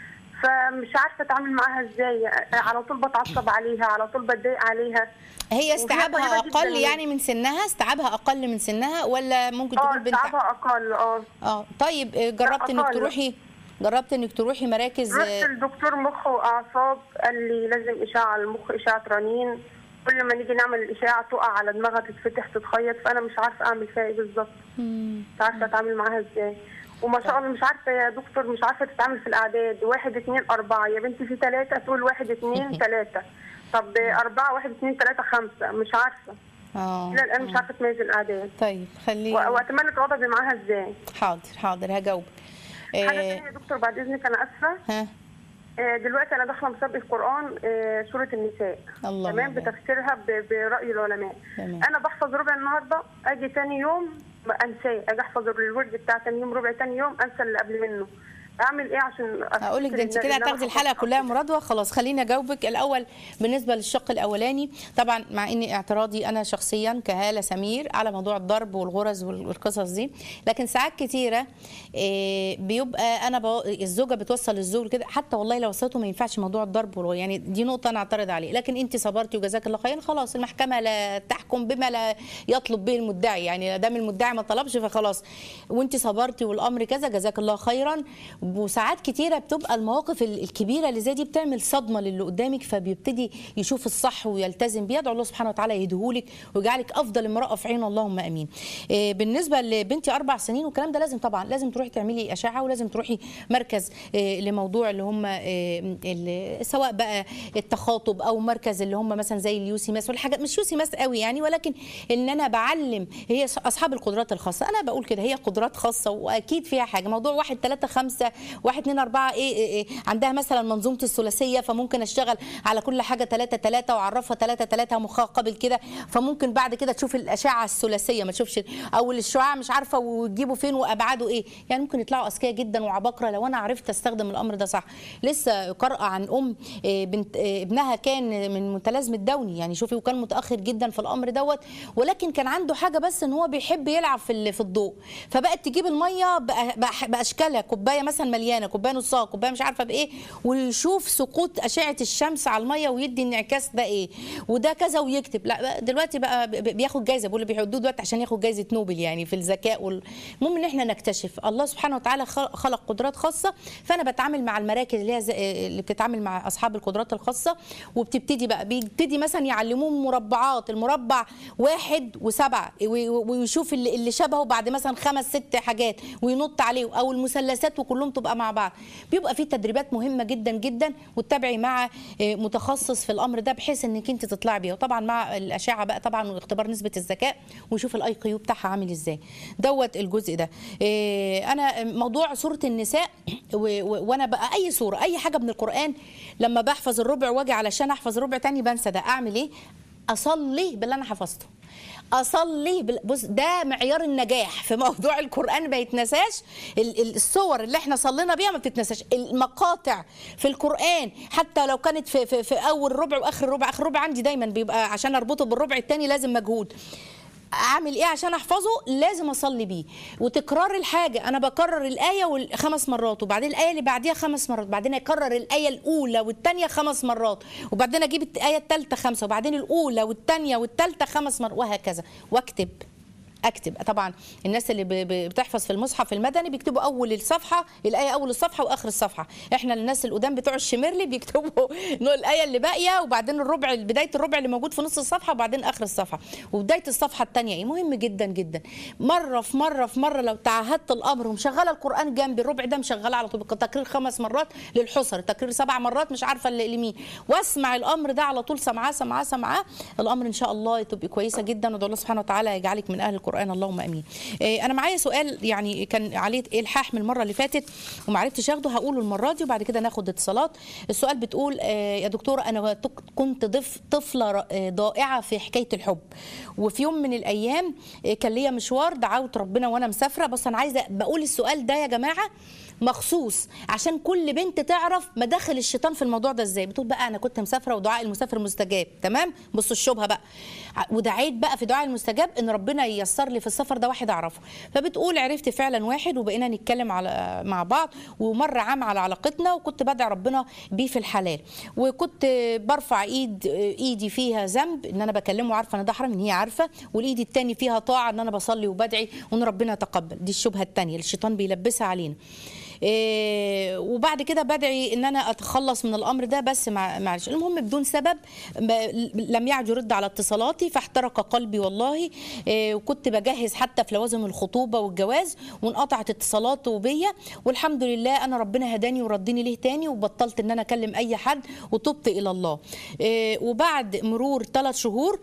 فمش عارفة أتعامل معاها إزاي على طول بتعصب عليها على طول بتضايق عليها هي استيعابها طيبة جداً. اقل يعني من سنها استيعابها اقل من سنها ولا ممكن اه تكون بنت استيعابها أقل اه اه طيب آه، جربت انك أقل. تروحي جربت انك تروحي مراكز رحت آه، لدكتور مخ وأعصاب قال لي لازم إشاعة على المخ إشاعة رنين كل ما نيجي نعمل الإشاعة تقع على دماغها تتفتح تتخيط فأنا مش عارفة أعمل فيها إيه بالظبط مم. مش عارفه اتعامل معاها ازاي وما شاء الله مش عارفه يا دكتور مش عارفه تتعامل في الاعداد واحد اتنين اربعه يا بنتي في ثلاثه تقول واحد اتنين ثلاثه طب اربعه واحد اتنين ثلاثه خمسه مش عارفه اه الى الان مش عارفه تميز الاعداد طيب خلي و- واتمنى تغضبي معاها ازاي حاضر حاضر هجاوبك حاجه آه، ثانيه يا دكتور بعد اذنك انا اسفه ها آه، دلوقتي انا داخله مسابقه قران آه، سوره النساء الله تمام أكبر. بتفسيرها ب- براي العلماء تمام. انا بحفظ ربع النهارده اجي تاني يوم ما انساه اجي احفظ الورد بتاع تاني يوم ربع تاني يوم انسى اللي قبل منه اعمل ايه عشان هقول لك ده انت أفتكر كده إن- إن أنا هتاخدي الحلقه حفظت كلها أكتر. مرادوه خلاص خليني اجاوبك الاول بالنسبه للشق الاولاني طبعا مع اني اعتراضي انا شخصيا كهاله سمير على موضوع الضرب والغرز وال- والقصص دي لكن ساعات كتيره إيه، بيبقى انا بو... الزوجه بتوصل للزوج كده حتى والله لو وصلته ما ينفعش موضوع الضرب والغ- يعني دي نقطه انا اعترض عليه لكن انت صبرتي وجزاك الله خيرا خلاص المحكمه لا تحكم بما لا يطلب به المدعي يعني لا دام المدعي ما طلبش فخلاص وانت صبرتي والامر كذا جزاك الله خيرا وساعات كتيره بتبقى المواقف ال- الكبيره اللي زي دي بتعمل صدمه للي قدامك فبيبتدي يشوف الصح ويلتزم بيه يدعو الله سبحانه وتعالى يهديهولك ويجعلك افضل امراه في عين اللهم امين إيه، بالنسبه لبنتي اربع سنين والكلام ده لازم طبعا لازم تروحي تعملي اشعه ولازم تروحي مركز إيه، لموضوع اللي هم إيه، ال- سواء بقى التخاطب او مركز اللي هم مثلا زي اليوسي ماس والحاجات مش يوسي ماس قوي يعني ولكن ان انا بعلم هي اصحاب القدرات الخاصه انا بقول كده هي قدرات خاصه واكيد فيها حاجه موضوع واحد ثلاثة خمسة واحد اتنين أربعة إيه, إيه, إيه عندها مثلا منظومة الثلاثية فممكن أشتغل على كل حاجة ثلاثة ثلاثة وأعرفها ثلاثة ثلاثة مخها قبل كده فممكن بعد كده تشوف الأشعة الثلاثية ما تشوفش أو الشعاع مش عارفة وتجيبه فين وأبعاده إيه يعني ممكن يطلعوا أذكياء جدا وعباقرة لو أنا عرفت أستخدم الأمر ده صح لسه قارئة عن أم إيه، بنت إيه، ابنها كان من متلازمة دوني يعني شوفي وكان متأخر جدا في الأمر دوت ولكن كان عنده حاجة بس إن هو بيحب يلعب في ال- في الضوء فبقت تجيب المية بأ- بأ- بأشكالها كوباية مثلا مثلا مليانه كوبايه نصها كوبايه مش عارفه بايه ويشوف سقوط اشعه الشمس على الميه ويدي انعكاس ده ايه وده كذا ويكتب لا بقى دلوقتي بقى ب- ب- بياخد جايزه بيقول بيحدوه دلوقتي عشان ياخد جايزه نوبل يعني في الذكاء وال... المهم ان احنا نكتشف الله سبحانه وتعالى خلق خلق قدرات خاصه فانا بتعامل مع المراكز اللي هي زي- اللي بتتعامل مع اصحاب القدرات الخاصه وبتبتدي بقى بيبتدي مثلا يعلموهم مربعات المربع واحد وسبعه وي- ويشوف اللي, اللي شبهه بعد مثلا خمس ست حاجات وينط عليه او المثلثات وكلهم تبقى مع بعض بيبقى في تدريبات مهمه جدا جدا وتتابعي مع آه، متخصص في الامر ده بحيث انك انت تطلعي بيها وطبعا مع الاشعه بقى طبعا واختبار نسبه الذكاء ويشوف الاي كيو بتاعها عامل ازاي دوت الجزء ده آه، انا موضوع سوره النساء و- و- وانا بقى اي سوره اي حاجه من القران لما بحفظ الربع واجي علشان احفظ الربع تاني بنسى ده اعمل ايه اصلي باللي انا حفظته اصلي بال... بص ده معيار النجاح في موضوع القران ما يتنساش ال- ال- الصور اللي احنا صلينا بيها ما بتتنساش المقاطع في القران حتى لو كانت في, في, في اول ربع واخر ربع اخر ربع عندي دايما بيبقى عشان اربطه بالربع الثاني لازم مجهود اعمل ايه عشان احفظه لازم اصلي بيه وتكرار الحاجه انا بكرر الايه وال- خمس مرات وبعدين الايه اللي بعديها خمس مرات بعدين اكرر الايه الاولى والثانيه خمس مرات وبعدين اجيب الايه الثالثه خمسه وبعدين الاولى والثانيه والثالثه خمس مرات وهكذا واكتب اكتب طبعا الناس اللي ب- ب- بتحفظ في المصحف المدني بيكتبوا اول الصفحه الايه اول الصفحه واخر الصفحه احنا الناس القدام بتوع الشميرلي بيكتبوا إنه الايه اللي باقيه وبعدين الربع بدايه الربع اللي موجود في نص الصفحه وبعدين اخر الصفحه وبدايه الصفحه الثانيه ايه مهم جدا جدا مره في مره في مره لو تعهدت الامر ومشغله القران جنبي الربع ده مشغله على طول تكرير خمس مرات للحصر تكرير سبع مرات مش عارفه اللي لمين واسمع الامر ده على طول سمعاه سمعاه سمعاه الامر ان شاء الله تبقى كويسه جدا وادعو الله سبحانه وتعالى يجعلك من اهل القران اللهم امين إيه، انا معايا سؤال يعني كان عليه الحاح من المره اللي فاتت وما عرفتش اخده هقوله المره دي وبعد كده ناخد اتصالات السؤال بتقول آه، يا دكتوره انا تك- كنت ضف طفله ر- آه، ضائعه في حكايه الحب وفي يوم من الايام آه، كان ليا مشوار دعوت ربنا وانا مسافره بس انا عايزه بقول السؤال ده يا جماعه مخصوص عشان كل بنت تعرف مداخل الشيطان في الموضوع ده ازاي بتقول بقى انا كنت مسافره ودعاء المسافر مستجاب تمام بصوا الشبهه بقى ع- ودعيت بقى في دعاء المستجاب ان ربنا ييسر لي في السفر ده واحد اعرفه فبتقول عرفت فعلا واحد وبقينا نتكلم على مع بعض ومر عام على علاقتنا وكنت بدعي ربنا بيه في الحلال وكنت برفع ايد ايدي فيها ذنب ان انا بكلمه عارفه ان ده حرام ان هي عارفه والايد التاني فيها طاعه ان انا بصلي وبدعي وان ربنا يتقبل دي الشبهه التانيه اللي الشيطان بيلبسها علينا إيه، وبعد كده بدعي ان انا اتخلص من الامر ده بس مع معلش المهم بدون سبب ما- لم يعد يرد على اتصالاتي فاحترق قلبي والله إيه، وكنت بجهز حتى في لوازم الخطوبه والجواز وانقطعت اتصالاته بيا والحمد لله انا ربنا هداني وردني ليه تاني وبطلت ان انا اكلم اي حد وتبت الى الله إيه، وبعد مرور ثلاث شهور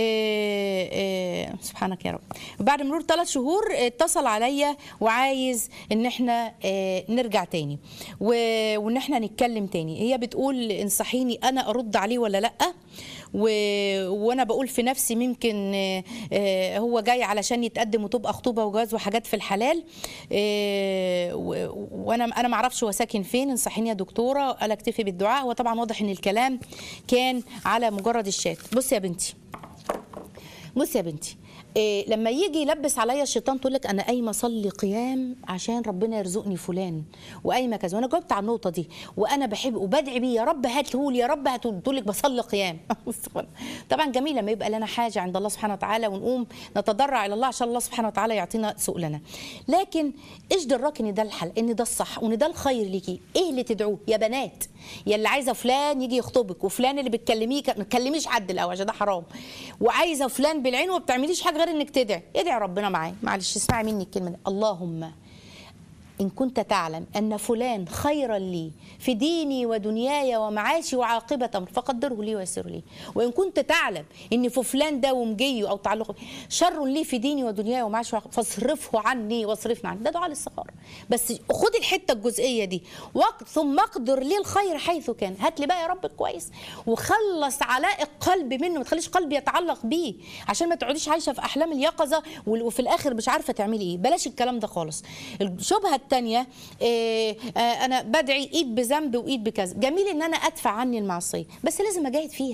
إيه، إيه، سبحانك يا رب بعد مرور ثلاث شهور اتصل عليا وعايز ان احنا آه، نرجع تاني و- وان احنا نتكلم تاني هي بتقول انصحيني انا ارد عليه ولا لا و... وانا بقول في نفسي ممكن آه، آه، هو جاي علشان يتقدم وتبقى خطوبه وجواز وحاجات في الحلال آه، و- وانا انا ما اعرفش هو ساكن فين انصحيني يا دكتوره قال اكتفي بالدعاء هو طبعا واضح ان الكلام كان على مجرد الشات بصي يا بنتي بصي يا بنتي إيه لما يجي يلبس عليا الشيطان تقول لك انا قايمه اصلي قيام عشان ربنا يرزقني فلان وقايمه كذا وانا جاوبت على النقطه دي وانا بحب وبدعي بيه يا رب هاتهولي يا رب هاتهولي تقول لك بصلي قيام طبعا جميل لما يبقى لنا حاجه عند الله سبحانه وتعالى ونقوم نتضرع الى الله عشان الله سبحانه وتعالى يعطينا سؤلنا لكن ايش دراك ان ده الحل ان ده الصح وان ده الخير ليكي ايه اللي تدعوه يا بنات يا اللي عايزه فلان يجي يخطبك وفلان اللي بتكلميه ما تكلميش حد الاول عشان ده حرام وعايزه فلان بالعين وما بتعمليش حاجه غير انك تدعي ادعي ربنا معاه معلش اسمعي مني الكلمه دي اللهم إن كنت تعلم أن فلان خيرا لي في ديني ودنياي ومعاشي وعاقبة أمر فقدره لي ويسره لي وإن كنت تعلم أن في فلان ده ومجي أو تعلق شر لي في ديني ودنياي ومعاشي وعاقبة فاصرفه عني واصرفنا عني ده دعاء الاستخارة بس خد الحتة الجزئية دي وقت ثم اقدر لي الخير حيث كان هات لي بقى يا رب كويس وخلص علائق قلبي منه ما تخليش قلبي يتعلق بيه عشان ما تقعديش عايشه في احلام اليقظه وال- وفي الاخر مش عارفه تعملي ايه بلاش الكلام ده خالص الشبهه الثانيه إيه آه انا بدعي ايد بذنب وايد بكذا جميل ان انا ادفع عني المعصيه بس لازم اجاهد فيها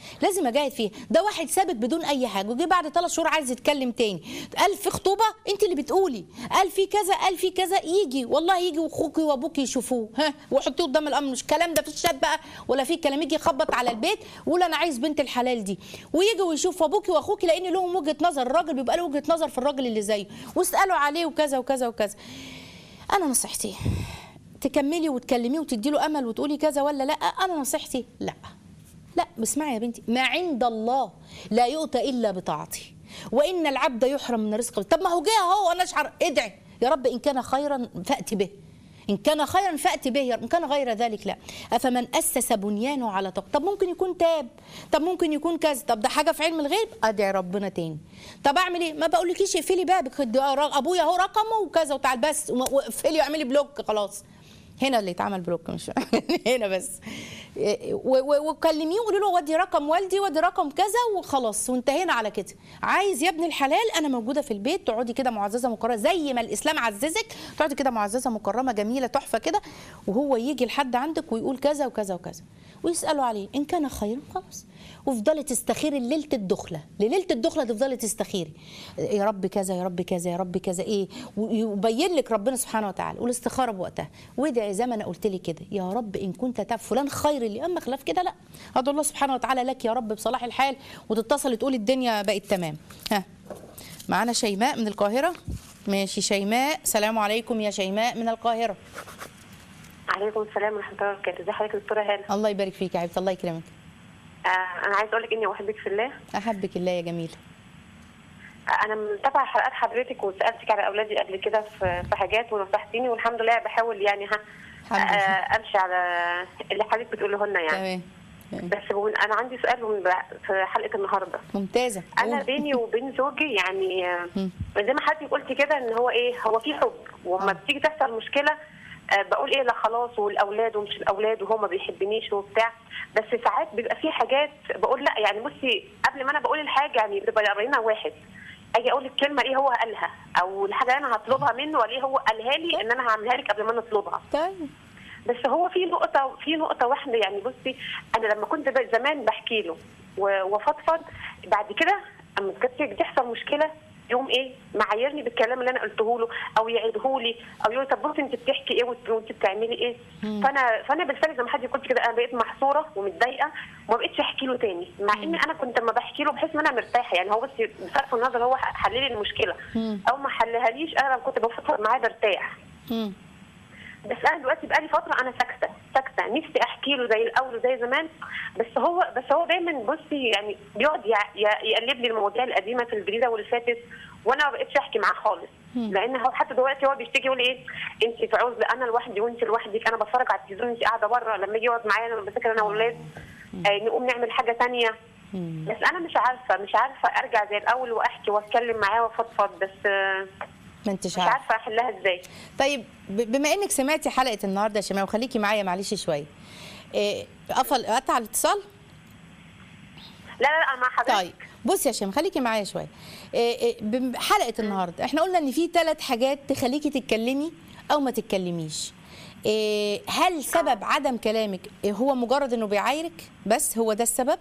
لازم اجاهد فيها ده واحد ثابت بدون اي حاجه وجي بعد ثلاث شهور عايز يتكلم تاني قال في خطوبه انت اللي بتقولي قال في كذا قال في كذا يجي والله يجي واخوكي وابوكي يشوفوه ها وحطيه قدام الامر مش الكلام ده في الشات بقى ولا في كلام يجي يخبط على البيت ويقول انا عايز بنت الحلال دي ويجي ويشوف ابوكي واخوكي لان لهم وجهه نظر الراجل بيبقى له وجهه نظر في الراجل اللي زيه واسالوا عليه وكذا وكذا وكذا انا نصيحتي تكملي وتكلميه وتدي له امل وتقولي كذا ولا لا انا نصيحتي لا لا اسمعي يا بنتي ما عند الله لا يؤتى الا بطاعته وان العبد يحرم من رزقه طب ما هو جه اهو وانا اشعر ادعي يا رب ان كان خيرا فات به ان كان خيرا فات به يا رب ان كان غير ذلك لا افمن اسس بنيانه على تقوى طب ممكن يكون تاب طب ممكن يكون كذا طب ده حاجه في علم الغيب ادعي ربنا تاني طب اعمل ايه ما بقولكيش اقفلي بابك خد- ابويا اهو رقمه وكذا وتعال بس وما- واقفلي واعملي بلوك خلاص هنا اللي اتعمل بلوك مش هنا بس و- و- وكلميه وقولي له ودي رقم والدي ودي رقم كذا وخلاص وانتهينا على كده عايز يا ابن الحلال انا موجوده في البيت تقعدي كده معززه مكرمه زي ما الاسلام عززك تقعدي كده معززه مكرمه جميله تحفه كده وهو يجي لحد عندك ويقول كذا وكذا وكذا ويسالوا عليه ان كان خيرا خلاص وافضلي تستخيري ليله الدخله لليله الدخله تفضلي تستخيري يا رب كذا يا رب كذا يا رب كذا ايه ويبين لك ربنا سبحانه وتعالى والاستخاره بوقتها وادعي زي ما انا قلت لك كده يا رب ان كنت تعرف فلان خير لي اما خلاف كده لا ادعو الله سبحانه وتعالى لك يا رب بصلاح الحال وتتصل تقولي الدنيا بقت تمام ها معانا شيماء من القاهره ماشي شيماء سلام عليكم يا شيماء من القاهره عليكم السلام ورحمه الله وبركاته ازي حضرتك يا دكتوره هاله الله يبارك فيك يا حبيبتي الله يكرمك آه انا عايز اقول لك اني بحبك في الله احبك الله يا جميل آه انا متابعه حلقات حضرتك وسالتك على اولادي قبل كده في في حاجات ونصحتيني والحمد لله بحاول يعني ها الحمد لله. آه امشي على اللي حضرتك بتقوله لنا يعني تمام تمام. بس بقول- انا عندي سؤال من بع- في حلقه النهارده ممتازه انا قولي. بيني وبين زوجي يعني آه، مم. زي ما حضرتك قلتي كده ان هو ايه هو في حب وما آه. بتيجي تحصل مشكله آه، بقول ايه لا خلاص والاولاد ومش الاولاد وهو ما بيحبنيش وبتاع بس ساعات بيبقى في حاجات بقول لا يعني بصي قبل ما انا بقول الحاجه يعني بتبقى قرينا واحد اجي اقول الكلمه ايه هو قالها او الحاجه اللي انا هطلبها منه ولا ايه هو قالها لي ان انا هعملها لك قبل ما نطلبها طيب بس هو في نقطة في نقطة واحدة يعني بصي أنا لما كنت ب- زمان بحكي له و- وفضفض بعد كده أما كانت بتحصل مشكلة يقوم ايه معايرني بالكلام اللي انا قلته له او يعيده لي او يقول طب بصي انت بتحكي ايه وانت وأنت بتعملي ايه فانا فانا بالفعل زي ما حد يقول كده انا بقيت محصوره ومتضايقه وما بقتش احكي له تاني مع ان انا كنت لما بحكي له بحس ان انا مرتاحه يعني هو بس بصرف النظر هو حل لي المشكله مم. او ما حلهاليش انا لما كنت بفضفض معاه برتاح مم. بس انا دلوقتي بقالي فتره انا ساكته ساكته نفسي احكي له زي الاول وزي زمان بس هو بس هو دايما بصي يعني بيقعد يع- يع- يقلب لي المواضيع القديمه في الجديده واللي فاتت وانا ما بقتش احكي معاه خالص لان هو حتى دلوقتي هو بيشتكي يقول ايه انت في عزله انا لوحدي وانت لوحدك انا بتفرج على التلفزيون انت قاعده بره لما يجي يقعد معايا انا بذاكر انا واولاد آه نقوم نعمل حاجه تانية بس انا مش عارفه مش عارفه ارجع زي الاول واحكي واتكلم معاه وافضفض بس آه، ما انتش مش عارفه عارفه احلها ازاي طيب ب- بما انك سمعتي حلقه النهارده يا شيماء وخليكي معايا معلش شويه إيه، قفل قطع الاتصال لا لا لا انا مع حضرتك طيب بصي يا شيماء خليكي معايا شويه إيه، إيه، بم- حلقه النهارده احنا قلنا ان في ثلاث حاجات تخليكي تتكلمي او ما تتكلميش إيه، هل سبب عدم كلامك إيه، هو مجرد انه بيعايرك بس هو ده السبب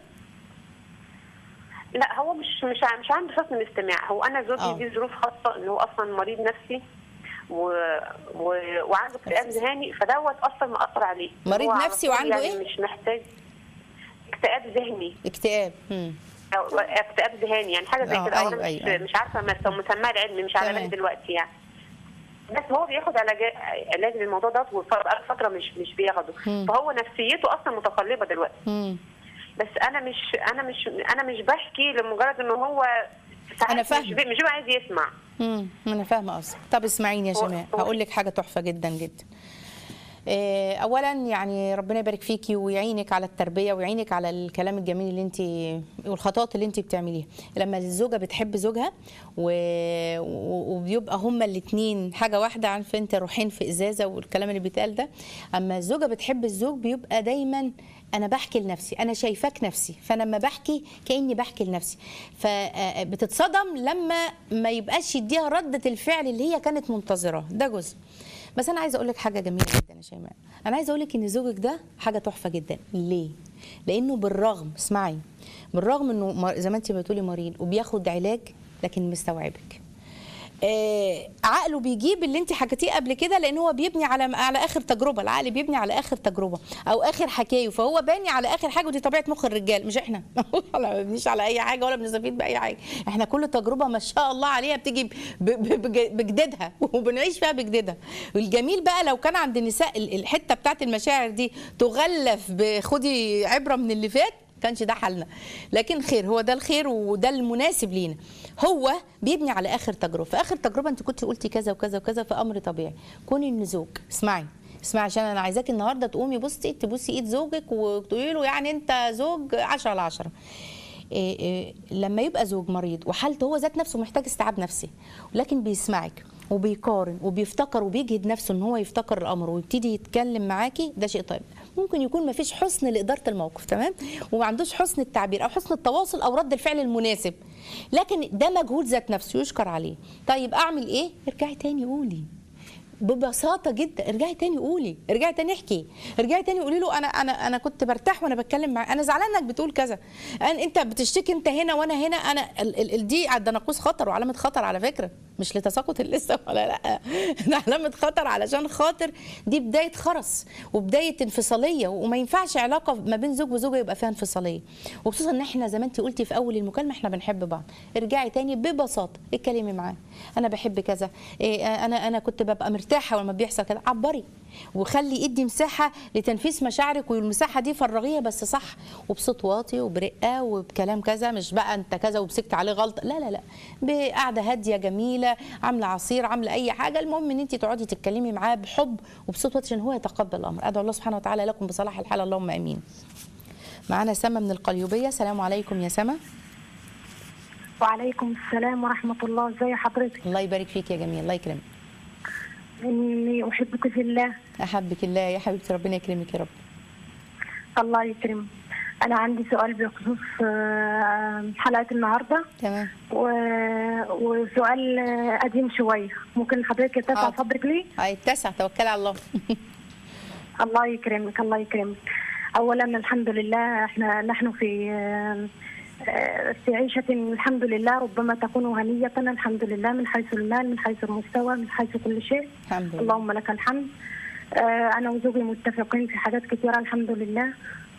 لا هو مش مش ع- مش عنده حسن الاستماع هو انا زوجي آه. دي ظروف خاصه ان هو اصلا مريض نفسي و... و... وعنده اكتئاب ذهني فدوت اصلا مأثر عليه مريض هو على نفسي طول وعنده يعني إيه؟ مش محتاج اكتئاب ذهني اكتئاب مم. او اكتئاب ذهني يعني حاجه زي آه، كده أو أيوة، انا مش, أيوة، أيوة. مش عارفه مس- مسماه العلمي مش على تمام. بالي دلوقتي يعني بس هو بياخد علاج علاج للموضوع ده وبقاله فتره مش مش بياخده مم. فهو نفسيته اصلا متقلبه دلوقتي مم. بس انا مش انا مش انا مش بحكي لمجرد ان هو ساعات أنا مش فاهمة. بي- مش بيبقى عايز يسمع امم انا فاهمه قصدك طب اسمعيني يا هو- شيماء هو- هقول لك حاجه تحفه جدا جدا إيه، اولا يعني ربنا يبارك فيكي ويعينك على التربيه ويعينك على الكلام الجميل اللي انت والخطوات اللي انت بتعمليها لما الزوجه بتحب زوجها و... و- وبيبقى هما الاثنين حاجه واحده عارفه انت روحين في ازازه والكلام اللي بيتقال ده اما الزوجه بتحب الزوج بيبقى دايما انا بحكي لنفسي انا شايفاك نفسي فانا لما بحكي كاني بحكي لنفسي فبتتصدم لما ما يبقاش يديها رده الفعل اللي هي كانت منتظراه ده جزء بس انا عايزه اقول لك حاجه جميله جدا يا شيماء انا عايزه اقول لك ان زوجك ده حاجه تحفه جدا ليه لانه بالرغم اسمعي بالرغم انه مر- زي ما انت بتقولي مريض وبياخد علاج لكن مستوعبك آه عقله بيجيب اللي انت حكيتيه قبل كده لان هو بيبني على على اخر تجربه العقل بيبني على اخر تجربه او اخر حكايه فهو باني على اخر حاجه ودي طبيعه مخ الرجال مش احنا احنا ما بنبنيش على اي حاجه ولا بنستفيد باي حاجه احنا كل تجربه ما شاء الله عليها بتيجي ب- ب- بج- بجديدها وبنعيش فيها بجديدها والجميل بقى لو كان عند النساء ال- الحته بتاعت المشاعر دي تغلف بخدي عبره من اللي فات كانش ده حالنا لكن خير هو ده الخير وده المناسب لينا هو بيبني على اخر تجربه في اخر تجربه انت كنت قلتي كذا وكذا وكذا في امر طبيعي كوني ان زوج اسمعي اسمعي عشان انا عايزاكي النهارده تقومي بصي تبوسي ايد زوجك وتقولي له يعني انت زوج 10 على 10 إيه إيه لما يبقى زوج مريض وحالته هو ذات نفسه محتاج استيعاب نفسي ولكن بيسمعك وبيقارن وبيفتكر وبيجهد نفسه ان هو يفتكر الامر ويبتدي يتكلم معاكي ده شيء طيب ممكن يكون ما فيش حسن لاداره الموقف تمام وما عندوش حسن التعبير او حسن التواصل او رد الفعل المناسب لكن ده مجهود ذات نفسه يشكر عليه طيب اعمل ايه ارجعي تاني قولي ببساطه جدا ارجعي تاني قولي ارجعي تاني احكي ارجعي تاني قولي له انا انا انا كنت برتاح وانا بتكلم معاه انا زعلان انك بتقول كذا أنا انت بتشتكي انت هنا وانا هنا انا ال- ال- ال- دي ده ناقوس خطر وعلامه خطر على فكره مش لتساقط اللسه ولا لا ده علامه خطر علشان خاطر دي بدايه خرس وبدايه انفصاليه وما ينفعش علاقه ما بين زوج وزوجه يبقى فيها انفصاليه وخصوصا ان احنا زي ما انت قلتي في اول المكالمه احنا بنحب بعض ارجعي تاني ببساطه اتكلمي معاه انا بحب كذا إيه انا انا كنت ببقى مرتاحه لما بيحصل كذا عبري وخلي ادي مساحه لتنفيذ مشاعرك والمساحه دي فرغيها بس صح وبصوت واطي وبرقه وبكلام كذا مش بقى انت كذا ومسكت عليه غلطه لا لا لا بقعده هاديه جميله عامله عصير عامله اي حاجه المهم ان انت تقعدي تتكلمي معاه بحب وبصوت واطي عشان هو يتقبل الامر ادعو الله سبحانه وتعالى لكم بصلاح الحال اللهم امين معانا سما من القليوبيه السلام عليكم يا سما وعليكم السلام ورحمة الله ازي حضرتك الله يبارك فيك يا جميل الله يكرمك إني أحبك في الله احبك الله يا حبيبتي ربنا يكرمك يا رب الله يكرم أنا عندي سؤال بخصوص آه، حلقة النهاردة تمام و- وسؤال آه، قديم شوية ممكن حضرتك تسع حاضر. صدرك ليه؟ هيتسع توكلي على الله الله يكرمك الله يكرمك أولا الحمد لله احنا نحن في آه، آه، في عيشة الحمد لله ربما تكون هنية الحمد لله من حيث المال من حيث المستوى من حيث كل شيء الحمد لله اللهم لك الحمد آه، انا وزوجي متفقين في حاجات كتيره الحمد لله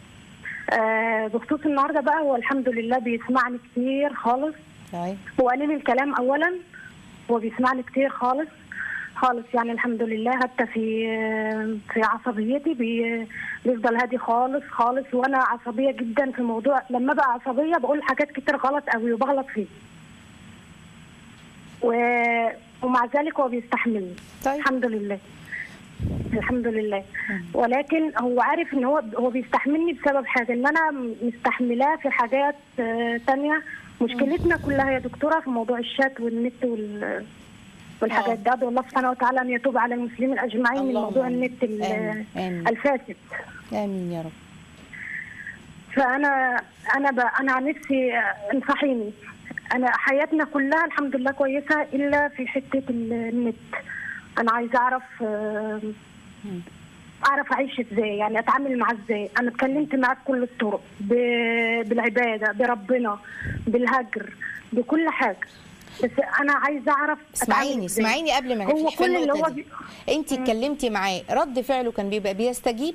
آه، بخصوص النهارده بقى هو الحمد لله بيسمعني كتير خالص طيب هو قليل الكلام اولا هو بيسمعني كتير خالص خالص يعني الحمد لله حتى في آه، في عصبيتي بي- بيفضل هادي خالص خالص وانا عصبيه جدا في موضوع لما بقى عصبيه بقول حاجات كتير غلط قوي وبغلط فيه و- ومع ذلك هو بيستحملني طيب. الحمد لله الحمد لله ولكن هو عارف ان هو هو بيستحملني بسبب حاجه ان انا مستحملاه في حاجات آه، تانية مشكلتنا كلها يا دكتوره في موضوع الشات والنت وال والحاجات ده أدعو الله سبحانه وتعالى ان يتوب على المسلمين اجمعين من اللهم موضوع آمين. النت ال- آمين. آمين. الفاسد امين يا رب فانا انا ب... انا عن نفسي انصحيني انا حياتنا كلها الحمد لله كويسه الا في حته ال- النت انا عايزه اعرف آه، اعرف اعيش ازاي يعني اتعامل معاه ازاي انا اتكلمت معاه بكل الطرق ب... بالعباده بربنا بالهجر بكل حاجه بس انا عايزه اعرف أتعامل اسمعيني إزاي. اسمعيني قبل ما هو نفتح في كل اللي النقطه هو دي بي... انت اتكلمتي معاه رد فعله كان بيبقى بيستجيب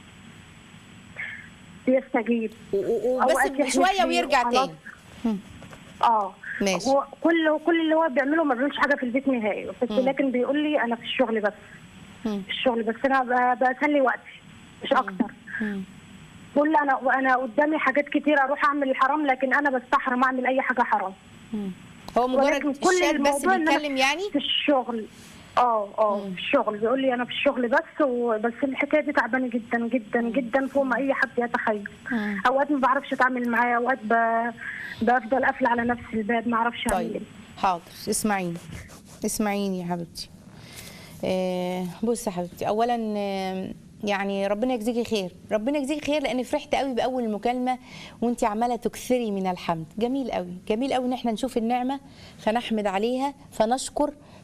بيستجيب و- و- أوقات وبس يحلف شويه لي ويرجع وخلاص. تاني اه ماشي. هو كل كل اللي هو بيعمله ما بيعملش حاجه في البيت نهائي بس لكن بيقول لي انا في الشغل بس مم. في الشغل بس انا ب- بسلي وقتي مش اكتر مم. بقول لي انا انا قدامي حاجات كتير اروح اعمل الحرام لكن انا بستحرم اعمل اي حاجه حرام مم. هو مجرد ولكن كل الشات بس الموضوع إن أنا بيتكلم يعني في الشغل اه اه في الشغل بيقول لي انا في الشغل بس وبس الحكايه دي تعبانه جدا جدا جدا فوق ما اي حد يتخيل مم. اوقات ما بعرفش اتعامل معاه اوقات ب- بفضل قافله على نفسي الباب ما اعرفش اعمل طيب ايه حاضر اسمعيني اسمعيني يا حبيبتي آه، بصي يا حبيبتي اولا آه، يعني ربنا يجزيكي خير ربنا يجزيكي خير لان فرحت قوي باول المكالمه وانت عماله تكثري من الحمد جميل قوي جميل قوي ان احنا نشوف النعمه فنحمد عليها فنشكر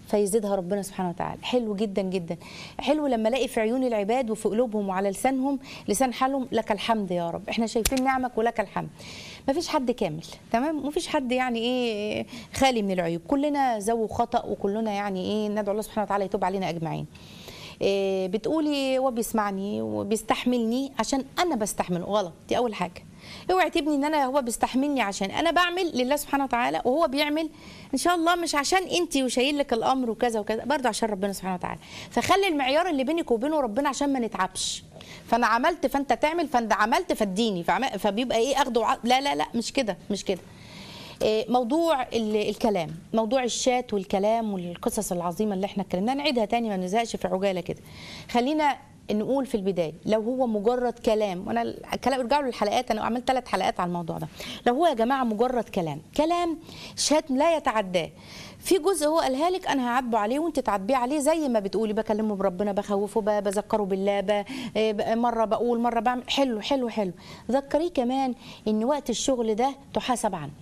فيزيدها ربنا سبحانه وتعالى حلو جدا جدا حلو لما الاقي في عيون العباد وفي قلوبهم وعلى لسانهم لسان حالهم لك الحمد يا رب احنا شايفين نعمك ولك الحمد ما فيش حد كامل تمام ما فيش حد يعني ايه خالي من العيوب كلنا ذو خطا وكلنا يعني ايه ندعو الله سبحانه وتعالى يتوب علينا اجمعين إيه بتقولي هو بيسمعني وبيستحملني عشان انا بستحمله غلط دي اول حاجه اوعي تبني ان انا هو بيستحملني عشان انا بعمل لله سبحانه وتعالى وهو بيعمل ان شاء الله مش عشان انت وشايل لك الامر وكذا وكذا برضه عشان ربنا سبحانه وتعالى فخلي المعيار اللي بينك وبينه ربنا عشان ما نتعبش فانا عملت فانت تعمل فانت عملت فاديني فعم- فبيبقى ايه اخده وع- لا لا لا مش كده مش كده إيه، موضوع ال- الكلام موضوع الشات والكلام والقصص العظيمه اللي احنا اتكلمناها نعيدها تاني ما نزهقش في عجاله كده خلينا نقول في البدايه لو هو مجرد كلام وانا الكلام ارجعوا للحلقات انا عملت ثلاث حلقات على الموضوع ده لو هو يا جماعه مجرد كلام كلام شات لا يتعداه في جزء هو قالها لك انا هعاتبه عليه وانت تعاتبيه عليه زي ما بتقولي بكلمه بربنا بخوفه ب- بذكره بالله ب- آه، ب- مره بقول مره بعمل حلو حلو حلو ذكريه كمان ان وقت الشغل ده تحاسب عنه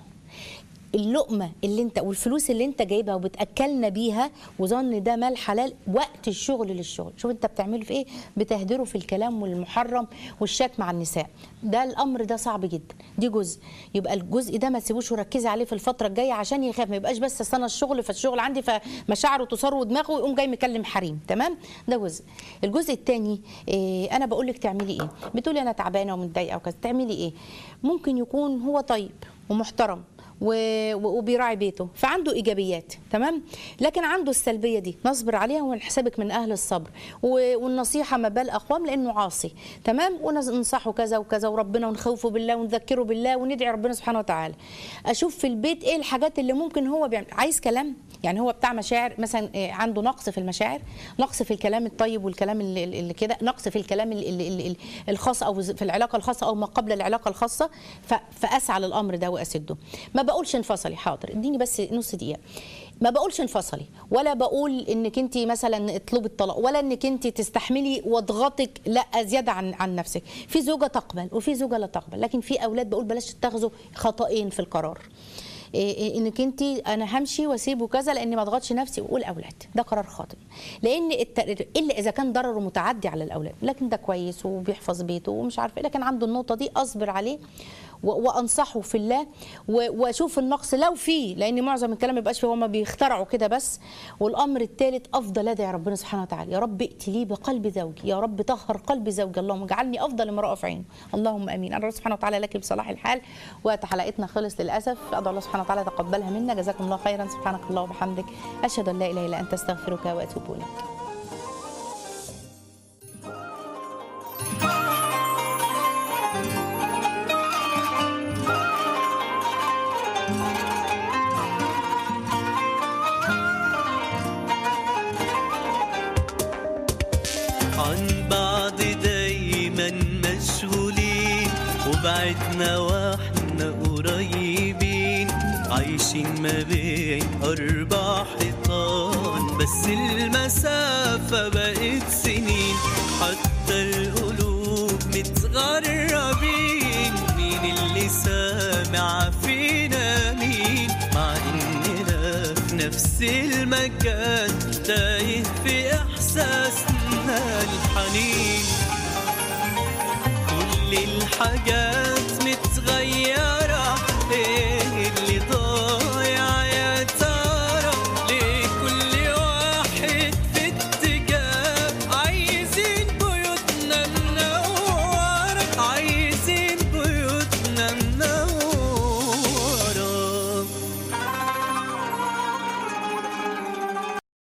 اللقمه اللي انت والفلوس اللي انت جايبها وبتاكلنا بيها وظن ده مال حلال وقت الشغل للشغل شوف انت بتعمله في ايه بتهدره في الكلام والمحرم والشات مع النساء ده الامر ده صعب جدا دي جزء يبقى الجزء ده ما تسيبوش وركزي عليه في الفتره الجايه عشان يخاف ما يبقاش بس استنى الشغل فالشغل عندي فمشاعره تصر ودماغه ويقوم جاي مكلم حريم تمام ده جزء الجزء الثاني إيه انا بقول لك تعملي ايه بتقولي انا تعبانه ومتضايقه وكذا تعملي ايه ممكن يكون هو طيب ومحترم و- و- وبيراعي بيته فعنده ايجابيات تمام لكن عنده السلبيه دي نصبر عليها ونحسبك من اهل الصبر و- والنصيحه ما بال اقوام لانه عاصي تمام وننصحه كذا وكذا وربنا ونخوفه بالله ونذكره بالله وندعي ربنا سبحانه وتعالى اشوف في البيت ايه الحاجات اللي ممكن هو بيعمل عايز كلام يعني هو بتاع مشاعر مثلا إيه، عنده نقص في المشاعر نقص في الكلام الطيب والكلام اللي, اللي كده نقص في الكلام اللي, اللي, اللي الخاص او في العلاقه الخاصه او ما قبل العلاقه الخاصه ف- فاسعى للامر ده واسده ما بقولش انفصلي حاضر اديني بس نص دقيقه ما بقولش انفصلي ولا بقول انك انت مثلا اطلبي الطلاق ولا انك انت تستحملي واضغطك لا زياده عن عن نفسك في زوجه تقبل وفي زوجه لا تقبل لكن في اولاد بقول بلاش تتخذوا خطأين في القرار إيه إيه انك انت انا همشي واسيبه كذا لاني ما اضغطش نفسي واقول اولاد ده قرار خاطئ لان التقرير الا اذا كان ضرره متعدي على الاولاد لكن ده كويس وبيحفظ بيته ومش عارفه ايه لكن عنده النقطه دي اصبر عليه و- وانصحه في الله و- واشوف النقص لو فيه لان معظم الكلام ما بيبقاش فيه هما بيخترعوا كده بس والامر الثالث افضل ادعي ربنا سبحانه وتعالى يا رب ائت لي بقلب زوجي يا رب طهر قلب زوجي اللهم اجعلني افضل امراه في عينه اللهم امين انا سبحانه وتعالى لك بصلاح الحال وقت حلقتنا خلص للاسف ادعو الله سبحانه وتعالى يتقبلها منا جزاكم الله خيرا سبحانك الله وبحمدك اشهد ان لا اله الا انت استغفرك واتوب اليك عن بعض دايما مشغولين وبعدنا واحنا قريبين عايشين ما بين أربع حيطان بس المسافة بقت سنين حتى القلوب متغربين مين اللي سامع فينا مين مع إننا في نفس المكان تايه في إحساسنا الحنين